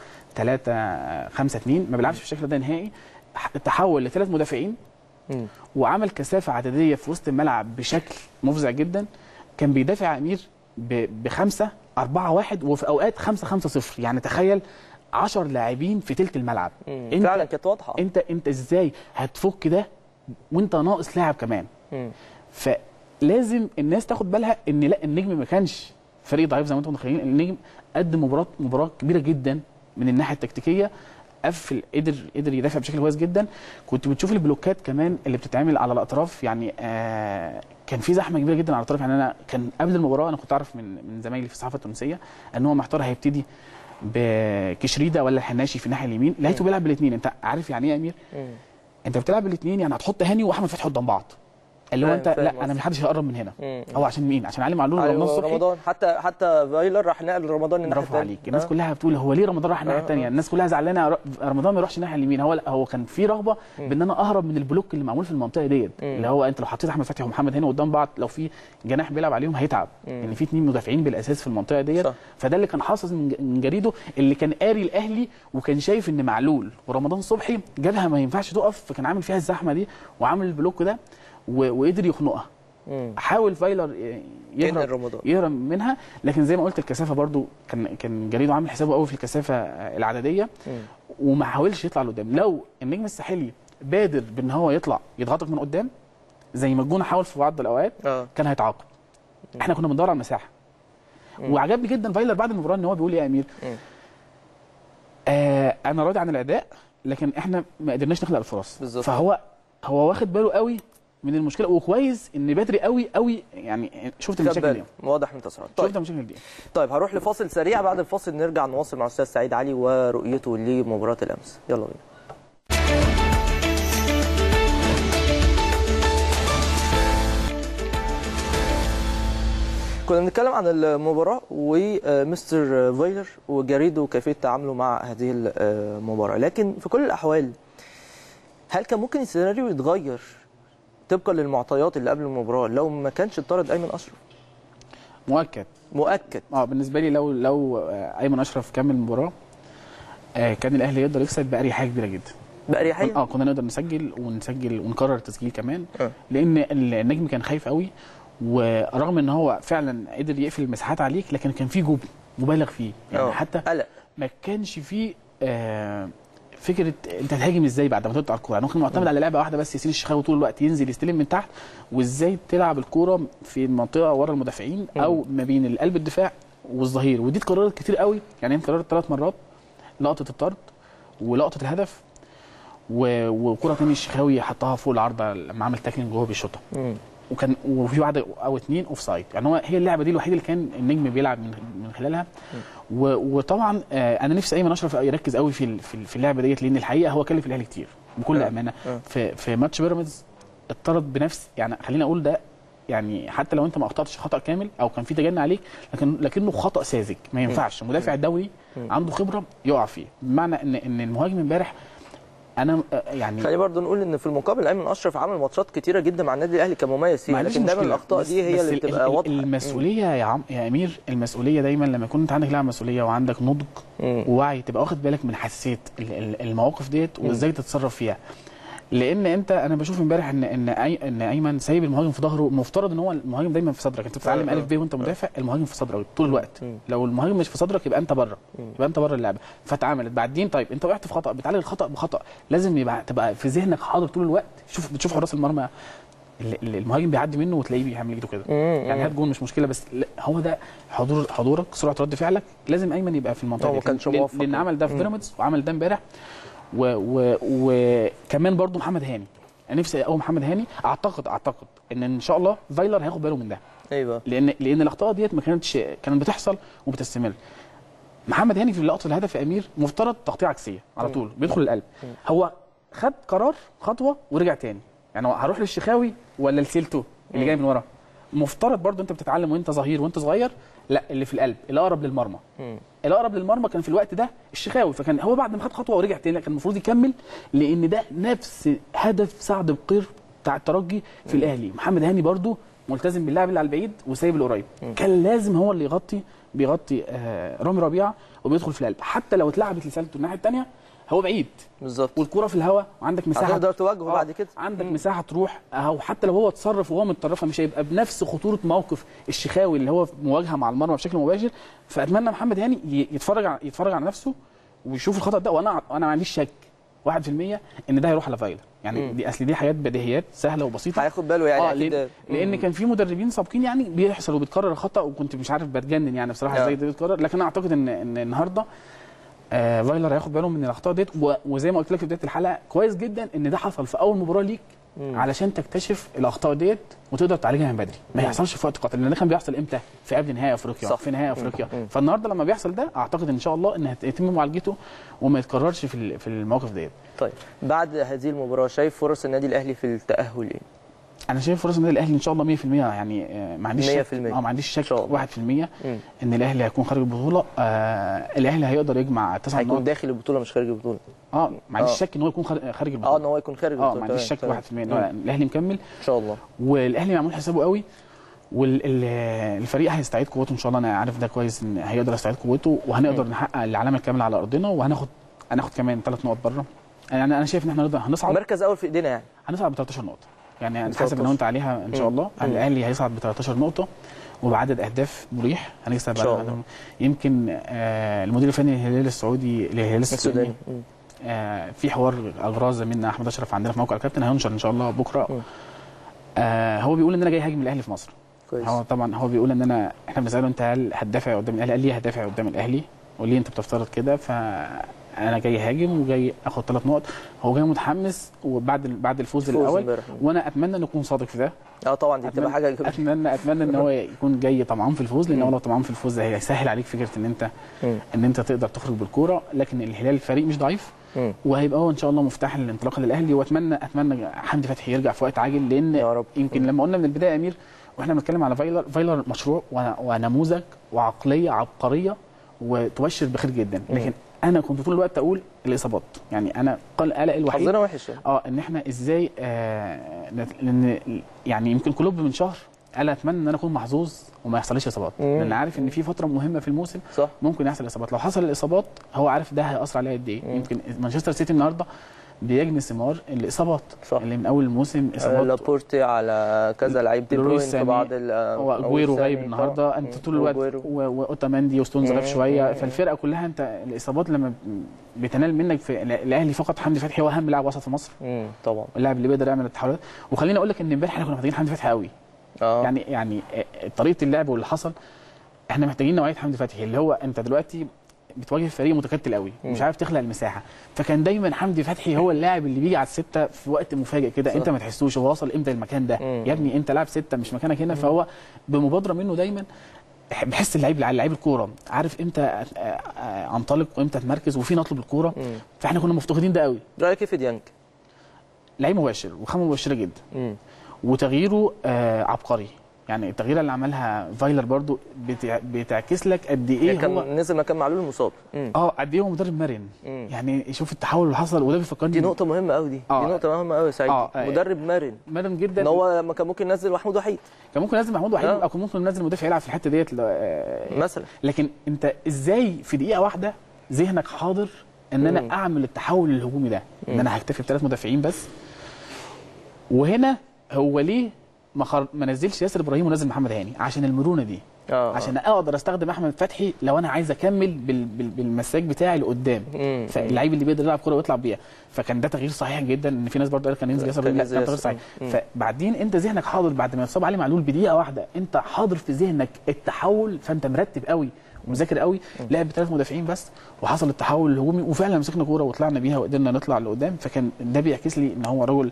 3 5 2 ما بيلعبش بالشكل ده نهائي ح- تحول لثلاث مدافعين مم. وعمل كثافه عدديه في وسط الملعب بشكل مفزع جدا كان بيدافع امير ب- بخمسه 4 1 وفي اوقات 5 5 0 يعني تخيل 10 لاعبين في تلت الملعب مم. انت فعلا كانت واضحه انت انت ازاي هتفك ده وانت ناقص لاعب كمان مم. فلازم الناس تاخد بالها ان لا النجم ما كانش فريق ضعيف زي ما انتم متخيلين النجم قدم مباراه مباراه كبيره جدا من الناحيه التكتيكيه قفل قدر قدر يدافع بشكل كويس جدا كنت بتشوف البلوكات كمان اللي بتتعمل على الاطراف يعني آه كان في زحمه كبيره جدا على الاطراف يعني انا كان قبل المباراه انا كنت اعرف من من زمايلي في الصحافه التونسيه ان هو محتار هيبتدي بكشريده ولا الحناشي في الناحيه اليمين لقيته بيلعب بالاثنين انت عارف يعني ايه يا امير مم. انت بتلعب بالاثنين يعني هتحط هاني واحمد فتحي قدام بعض اللي هو فاهم- انت فاهم لا قصدك. انا مش حدش هيقرب من هنا مم. هو عشان مين عشان علي معلول ورمضان أيوة، الصبحي رمضان حتى حتى فايلر راح نقل رمضان الناحيه برافو عليك الناس آه. كلها بتقول هو ليه رمضان راح الناحيه آه، الثانيه آه. الناس كلها زعلانه ر- رمضان ما يروحش الناحيه اليمين هو لا هو كان في رغبه بان انا اهرب من البلوك اللي معمول في المنطقه ديت مم. اللي هو انت لو حطيت احمد فتحي ومحمد هنا قدام بعض لو في جناح بيلعب عليهم هيتعب مم. ان في اثنين مدافعين بالاساس في المنطقه ديت صح. فده اللي كان حاصل من ج- من جريده اللي كان قاري الاهلي وكان شايف ان معلول ورمضان صبحي جبهه ما ينفعش تقف فكان عامل فيها الزحمه دي وعامل البلوك ده و- وقدر يخنقها مم. حاول فايلر ينقل يهرب رمضان. يهرب منها لكن زي ما قلت الكثافه برضو كان كان جريدو عامل حسابه قوي في الكثافه العدديه مم. وما حاولش يطلع لقدام لو النجم الساحلي بادر بان هو يطلع يضغطك من قدام زي ما الجونه حاول في بعض الاوقات اه كان هيتعاقب احنا كنا بندور على المساحه وعجبني جدا فايلر بعد المباراه ان هو بيقول إيه يا امير مم. آه انا راضي عن الاداء لكن احنا ما قدرناش نخلق الفرص بالظبط. فهو هو واخد باله قوي من المشكله وكويس ان بدري قوي قوي يعني شفت خد المشاكل دي بالك. واضح من تصريحات شفت طيب المشاكل دي طيب هروح لفاصل سريع بعد الفاصل نرجع نواصل مع الاستاذ سعيد علي ورؤيته لمباراه الامس يلا بينا كنا بنتكلم عن المباراة ومستر فايلر وجاريدو كيفية تعامله مع هذه المباراة لكن في كل الأحوال هل كان ممكن السيناريو يتغير طبقا للمعطيات اللي قبل المباراة لو ما كانش اتطرد أيمن أشرف مؤكد مؤكد اه بالنسبه لي لو لو آه، ايمن اشرف كمل المباراه آه كان الاهلي يقدر يكسب باريحيه كبيره جدا بأريحية اه كنا نقدر نسجل ونسجل ونكرر التسجيل كمان آه. لان النجم كان خايف قوي ورغم ان هو فعلا قدر يقفل المساحات عليك لكن كان في جبن مبالغ فيه يعني آه. حتى قلق ما كانش فيه آه فكره انت هتهاجم ازاي بعد ما تقطع الكوره يعني ممكن معتمد على لعبه واحده بس ياسين الشخاوي طول الوقت ينزل يستلم من تحت وازاي تلعب الكوره في المنطقه ورا المدافعين او ما بين القلب الدفاع والظهير ودي اتكررت كتير قوي يعني هي اتكررت ثلاث مرات لقطه الطرد ولقطه الهدف و- وكره تاني الشخاوي حطها فوق العارضه لما عمل تاكلينج وهو بيشوطها مم. وكان وفي واحده او اتنين اوف سايد يعني هو هي اللعبه دي الوحيده اللي كان النجم بيلعب من من خلالها و- وطبعا آه، انا نفسي ايمن اشرف يركز قوي في ال- في ال- في اللعبه ديت لان الحقيقه هو كلف الاهلي كتير بكل آه. امانه آه. في في ماتش بيراميدز اتطرد بنفس يعني خلينا اقول ده يعني حتى لو انت ما اخطاتش خطا كامل او كان في تجني عليك لكن لكنه خطا ساذج ما ينفعش المدافع الدولي عنده خبره يقع فيه بمعنى ان ان المهاجم امبارح انا آه، يعني خلينا برضه نقول ان في المقابل ايمن اشرف عمل ماتشات كتيره جدا مع النادي الاهلي كمميز فيها معلش لكن دايما مشكلة. الاخطاء بس- دي هي بس اللي ال- بتبقى ال- واضحه المسؤوليه يا عم يا امير المسؤوليه دايما لما يكون انت عندك لاعب مسؤوليه وعندك نضج مم. ووعي تبقى واخد بالك من حساسيه ال- ال- المواقف ديت وازاي تتصرف فيها لان انت انا بشوف امبارح ان ان أي ان ايمن سايب المهاجم في ظهره المفترض ان هو المهاجم دايما في صدرك انت بتتعلم آه، الف ب وانت مدافع المهاجم في صدرك طول الوقت مم. لو المهاجم مش في صدرك يبقى انت بره يبقى انت بره اللعبه فاتعاملت بعدين طيب انت وقعت في خطا بتعالج الخطا بخطا لازم يبقى تبقى في ذهنك حاضر طول الوقت شوف بتشوف حراس المرمى ال- ال- المهاجم بيعدي منه وتلاقيه بيعمل ايده كده مم. يعني هات جون مش مشكله بس لا، هو ده حضور حضورك سرعه رد فعلك لازم ايمن يبقى في المنطقه هو ما دي. كانش لأن- موفق. لان عمل ده في مم. بيراميدز وعمل ده امبارح و- و- وكمان برضو محمد هاني انا نفسي اقوم محمد هاني اعتقد اعتقد ان ان شاء الله فايلر هياخد باله من ده ايوه لان لان الاخطاء ديت ما كانتش كانت بتحصل وبتستمر محمد هاني في لقطه الهدف يا امير مفترض تغطيه عكسيه على طول بيدخل القلب هو خد قرار خطوه ورجع تاني يعني هو هروح للشخاوي ولا لسيلتو اللي جاي من ورا مفترض برضو انت بتتعلم وانت ظهير وانت صغير لا اللي في القلب اللي اقرب للمرمى مم. الاقرب للمرمى كان في الوقت ده الشخاوي فكان هو بعد ما خد خطوه ورجع تاني لا، كان المفروض يكمل لان ده نفس هدف سعد بقير بتاع الترجي في الاهلي محمد هاني برضو ملتزم باللاعب اللي على البعيد وسايب القريب كان لازم هو اللي يغطي بيغطي آه رامي ربيعه وبيدخل في القلب حتى لو اتلعبت لسالته الناحيه الثانيه هو بعيد بالظبط والكره في الهواء وعندك مساحه هتقدر تواجهه آه، بعد كده عندك مساحه تروح او حتى لو هو اتصرف وهو متطرفه مش هيبقى بنفس خطوره موقف الشخاوي اللي هو في مواجهه مع المرمى بشكل مباشر فاتمنى محمد هاني ي- يتفرج على يتفرج على نفسه ويشوف الخطا ده وانا انا ما عنديش شك 1% ان ده هيروح على فايلر يعني دي اصل دي حاجات بديهيات سهله وبسيطه هياخد باله يعني اه اكيد لان, لان كان في مدربين سابقين يعني بيحصل وبيتكرر الخطا وكنت مش عارف بتجنن يعني بصراحه آه. ازاي ده بيتكرر لكن انا اعتقد ان ان النهارده آه فايلر هياخد باله من الاخطاء ديت و- وزي ما قلت لك في بدايه الحلقه كويس جدا ان ده حصل في اول مباراه ليك علشان تكتشف الاخطاء ديت وتقدر تعالجها من بدري ما يحصلش في وقت قاتل لان ده كان بيحصل امتى في قبل نهائي افريقيا صح. في نهائي افريقيا مم. فالنهارده لما بيحصل ده اعتقد ان شاء الله ان هيتم معالجته وما يتكررش في ال- في المواقف ديت طيب بعد هذه المباراه شايف فرص النادي الاهلي في التاهل ايه؟ انا شايف فرص النادي الاهلي ان شاء الله 100% يعني آه، ما عنديش 100% شك اه ما عنديش شك شاء الله. 1% مم. ان الاهلي هيكون خارج البطوله آه الاهلي هيقدر يجمع تسع هيكون نقط داخل البطوله مش خارج البطوله اه ما عنديش آه. شك ان هو يكون خارج خارج اه البطوله ان هو يكون خارج اه البطوله ما عنديش شك 1% تمام. ان مم. هو الاهلي مكمل ان شاء الله والاهلي معمول حسابه قوي والفريق هيستعيد قوته ان شاء الله انا عارف ده كويس ان هيقدر يستعيد قوته وهنقدر نحقق العلامه الكامله على ارضنا وهناخد هناخد كمان ثلاث نقط بره يعني انا شايف ان احنا نقدر هنصعد مركز اول في ايدينا يعني هنصعد ب 13 نقطه يعني هنتحاسب انا 13. وانت عليها ان شاء الله مم. الاهلي هيصعد ب 13 نقطه وبعدد اهداف مريح هنكسب إن شاء بعد- الله. يمكن آه المدير الفني للهلال السعودي للهلال السوداني السوداني مم. آه في حوار اغراض زميلنا احمد اشرف عندنا في موقع الكابتن هينشر ان شاء الله بكره مم. آه هو بيقول ان انا جاي هاجم الاهلي في مصر كويس هو طبعا هو بيقول ان انا احنا بنساله انت هل هتدافع قدام الاهلي قال لي هدافع قدام الاهلي وليه انت بتفترض كده فانا جاي هاجم وجاي اخد ثلاث نقط هو جاي متحمس وبعد بعد الفوز فوز الاول امبارح. وانا اتمنى ان اكون صادق في ده اه طبعا دي بتبقى أتمنى- حاجه اتمنى اتمنى ان هو يكون جاي طمعان في الفوز لان هو لو طمعان في الفوز ده هيسهل عليك فكره ان انت مم. ان انت تقدر تخرج بالكوره لكن الهلال فريق مش ضعيف مم. وهيبقى هو ان شاء الله مفتاح الانطلاقه للاهلي واتمنى اتمنى حمدي فتحي يرجع في وقت عاجل لان يا رب. يمكن لما قلنا من البدايه يا امير واحنا بنتكلم على فايلر فايلر مشروع ون- ونموذج وعقليه عبقريه وتبشر بخير جدا لكن انا كنت طول الوقت اقول الاصابات يعني انا قل قلق الوحيد حظنا وحش يعني اه ان احنا ازاي آه نت- لان يعني يمكن كلوب من شهر قال اتمنى ان انا اكون محظوظ وما يحصليش اصابات مم. لان عارف ان في فتره مهمه في الموسم صح ممكن يحصل اصابات لو حصل الاصابات هو عارف ده هياثر عليه قد ايه مم. يمكن مانشستر سيتي النهارده بيجني ثمار الاصابات صح. اللي من اول الموسم آه، اصابات لابورتي على كذا لعيب دي لويس بروين في ساني، بعض ال هو أو اجويرو ساني غايب النهارده طبعاً. انت مم. طول الوقت وأجويرو. و- واوتاماندي وستونز غاب مم. شويه مم. فالفرقه كلها انت الاصابات لما بتنال منك في الاهلي فقط حمدي فتحي هو اهم لاعب وسط في مصر مم. طبعا اللاعب اللي بيقدر يعمل التحولات وخليني اقول لك ان امبارح احنا كنا محتاجين حمدي فتحي قوي اه يعني يعني طريقه اللعب واللي حصل احنا محتاجين نوعيه حمدي فتحي اللي هو انت دلوقتي بتواجه فريق متكتل قوي مش مم. عارف تخلق المساحه فكان دايما حمدي فتحي هو اللاعب اللي بيجي على السته في وقت مفاجئ كده صح. انت ما تحسوش هو وصل امتى المكان ده مم. يا ابني انت لاعب سته مش مكانك هنا فهو بمبادره منه دايما بحس اللعيب لعيب الكوره عارف امتى أ- أ- أ- انطلق وامتى اتمركز وفين اطلب الكوره مم. فاحنا كنا مفتقدين ده قوي رايك ايه في ديانج؟ لعيب مباشر وخامه مباشره جدا مم. وتغييره آه عبقري يعني التغييره اللي عملها فايلر برضو بتع- بتعكس لك قد ايه كان هو نزل مكان معلول مصاب مم. اه قد ايه هو مدرب مرن مم. يعني شوف التحول اللي حصل وده بيفكرني دي نقطة مهمة قوي دي آه. دي نقطة مهمة قوي يا سعيد آه، آه. مدرب مرن مرن جدا ان هو لما كان ممكن ينزل محمود وحيد كان ممكن ينزل محمود وحيد آه. او كان ممكن ينزل مدافع يلعب في الحته ديت ل- آه، مثلا لكن انت ازاي في دقيقه واحده ذهنك حاضر ان انا مم. اعمل التحول الهجومي ده ان مم. انا هكتفي بثلاث مدافعين بس وهنا هو ليه ما, خر... ما نزلش ياسر ابراهيم ونزل محمد هاني عشان المرونه دي اه عشان اقدر استخدم احمد فتحي لو انا عايز اكمل بال... بال... بالمساك بتاعي لقدام مم. فاللعيب اللي بيقدر يلعب كوره ويطلع بيها فكان ده تغيير صحيح جدا ان في ناس برضه قالت كان ينزل ياسر كان لا ينزل كان تغيير ياسر. صحيح مم. فبعدين انت ذهنك حاضر بعد ما يصاب علي معلول بدقيقه واحده انت حاضر في ذهنك التحول فانت مرتب قوي ومذاكر قوي لعب بثلاث مدافعين بس وحصل التحول الهجومي وفعلا مسكنا كوره وطلعنا بيها وقدرنا نطلع لقدام فكان ده بيعكس لي ان هو رجل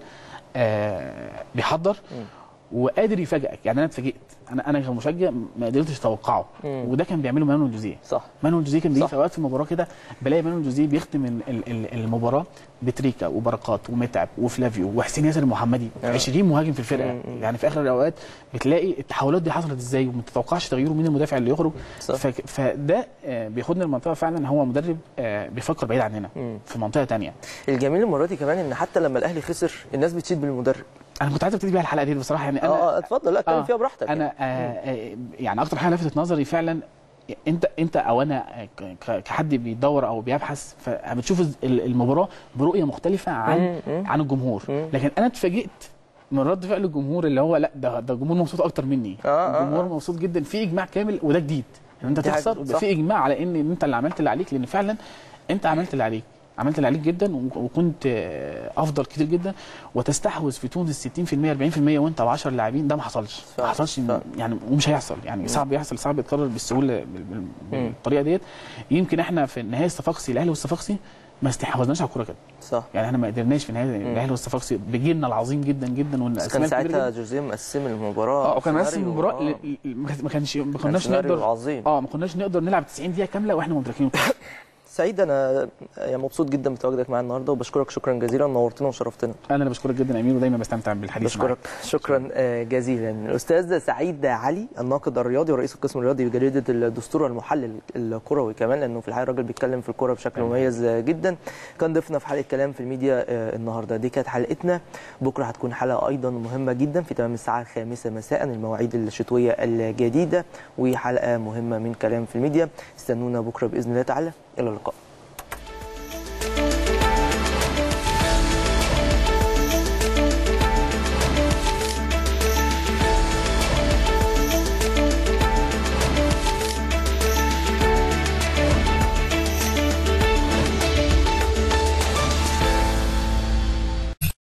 آه بيحضر وقادر يفاجئك يعني انا اتفاجئت انا انا كمشجع ما قدرتش اتوقعه مم. وده كان بيعمله مانويل جوزيه صح مانويل جوزيه كان بيجي صح. في اوقات في المباراه كده بلاقي مانويل جوزيه بيختم ال- ال- ال- المباراه بتريكا وبركات ومتعب وفلافيو وحسين ياسر المحمدي آه. 20 مهاجم في الفرقه مم. يعني في اخر الاوقات بتلاقي التحولات دي حصلت ازاي وما تتوقعش تغييره مين المدافع اللي يخرج صح. فك- فده آه، بياخدنا لمنطقه فعلا هو مدرب آه، بيفكر بعيد عننا مم. في منطقه تانية الجميل المرة دي كمان ان حتى لما الاهلي خسر الناس بتشيد بالمدرب انا كنت عايز ابتدي بيها الحلقه دي بصراحه يعني انا اه اه اتفضل لا اتكلم آه، فيها براحتك انا يعني. آه آه يعني اكتر حاجه لفتت نظري فعلا انت انت او انا ك- ك- كحد بيدور او بيبحث فبتشوف ال- المباراه برؤيه مختلفه عن مم، مم. عن الجمهور مم. لكن انا اتفاجئت من رد فعل الجمهور اللي هو لا ده ده الجمهور مبسوط اكتر مني آه، آه، الجمهور آه. مبسوط جدا في اجماع كامل وده جديد ان انت دي حاجة تخسر ويبقى صح. في اجماع على ان انت اللي عملت اللي عليك لان فعلا انت عملت اللي عليك عملت اللي عليك جدا و- وكنت آه، افضل كتير جدا وتستحوذ في تونس 60% 40% وانت ب 10 لاعبين ده ما حصلش ما فعلا، حصلش فعلا. يعني ومش هيحصل يعني صعب يحصل صعب يتكرر بالسهوله بال- بال- بالطريقه ديت يمكن احنا في النهايه الصفاقسي الاهلي والصفاقسي ما استحوذناش على الكوره كده صح يعني احنا ما قدرناش في النهايه الاهلي والصفاقسي بجيلنا العظيم جدا جدا بس والاسماء كان الكبيرة ساعتها جداً. جوزيه مقسم المباراة اه وكان مقسم سيناريو، المباراه آه. ل- ل- ما كانش ما كان كناش سيناريو نقدر عظيم اه ما كناش نقدر نلعب 90 دقيقه كامله واحنا مدركين سعيد انا يعني مبسوط جدا بتواجدك معايا النهارده وبشكرك شكرا جزيلا نورتنا وشرفتنا انا اللي بشكرك جدا يا امير ودايما بستمتع بالحديث معاك بشكرك شكرا آه، جزيلا الاستاذ سعيد علي الناقد الرياضي ورئيس القسم الرياضي بجريده الدستور والمحلل الكروي كمان لانه في الحقيقه الراجل بيتكلم في الكوره بشكل مميز آه، جدا كان ضيفنا في حلقه كلام في الميديا آه، النهارده دي كانت حلقتنا بكره هتكون حلقه ايضا مهمه جدا في تمام الساعه الخامسه مساء المواعيد الشتويه الجديده وحلقه مهمه من كلام في الميديا استنونا بكره باذن الله تعالى الى اللقاء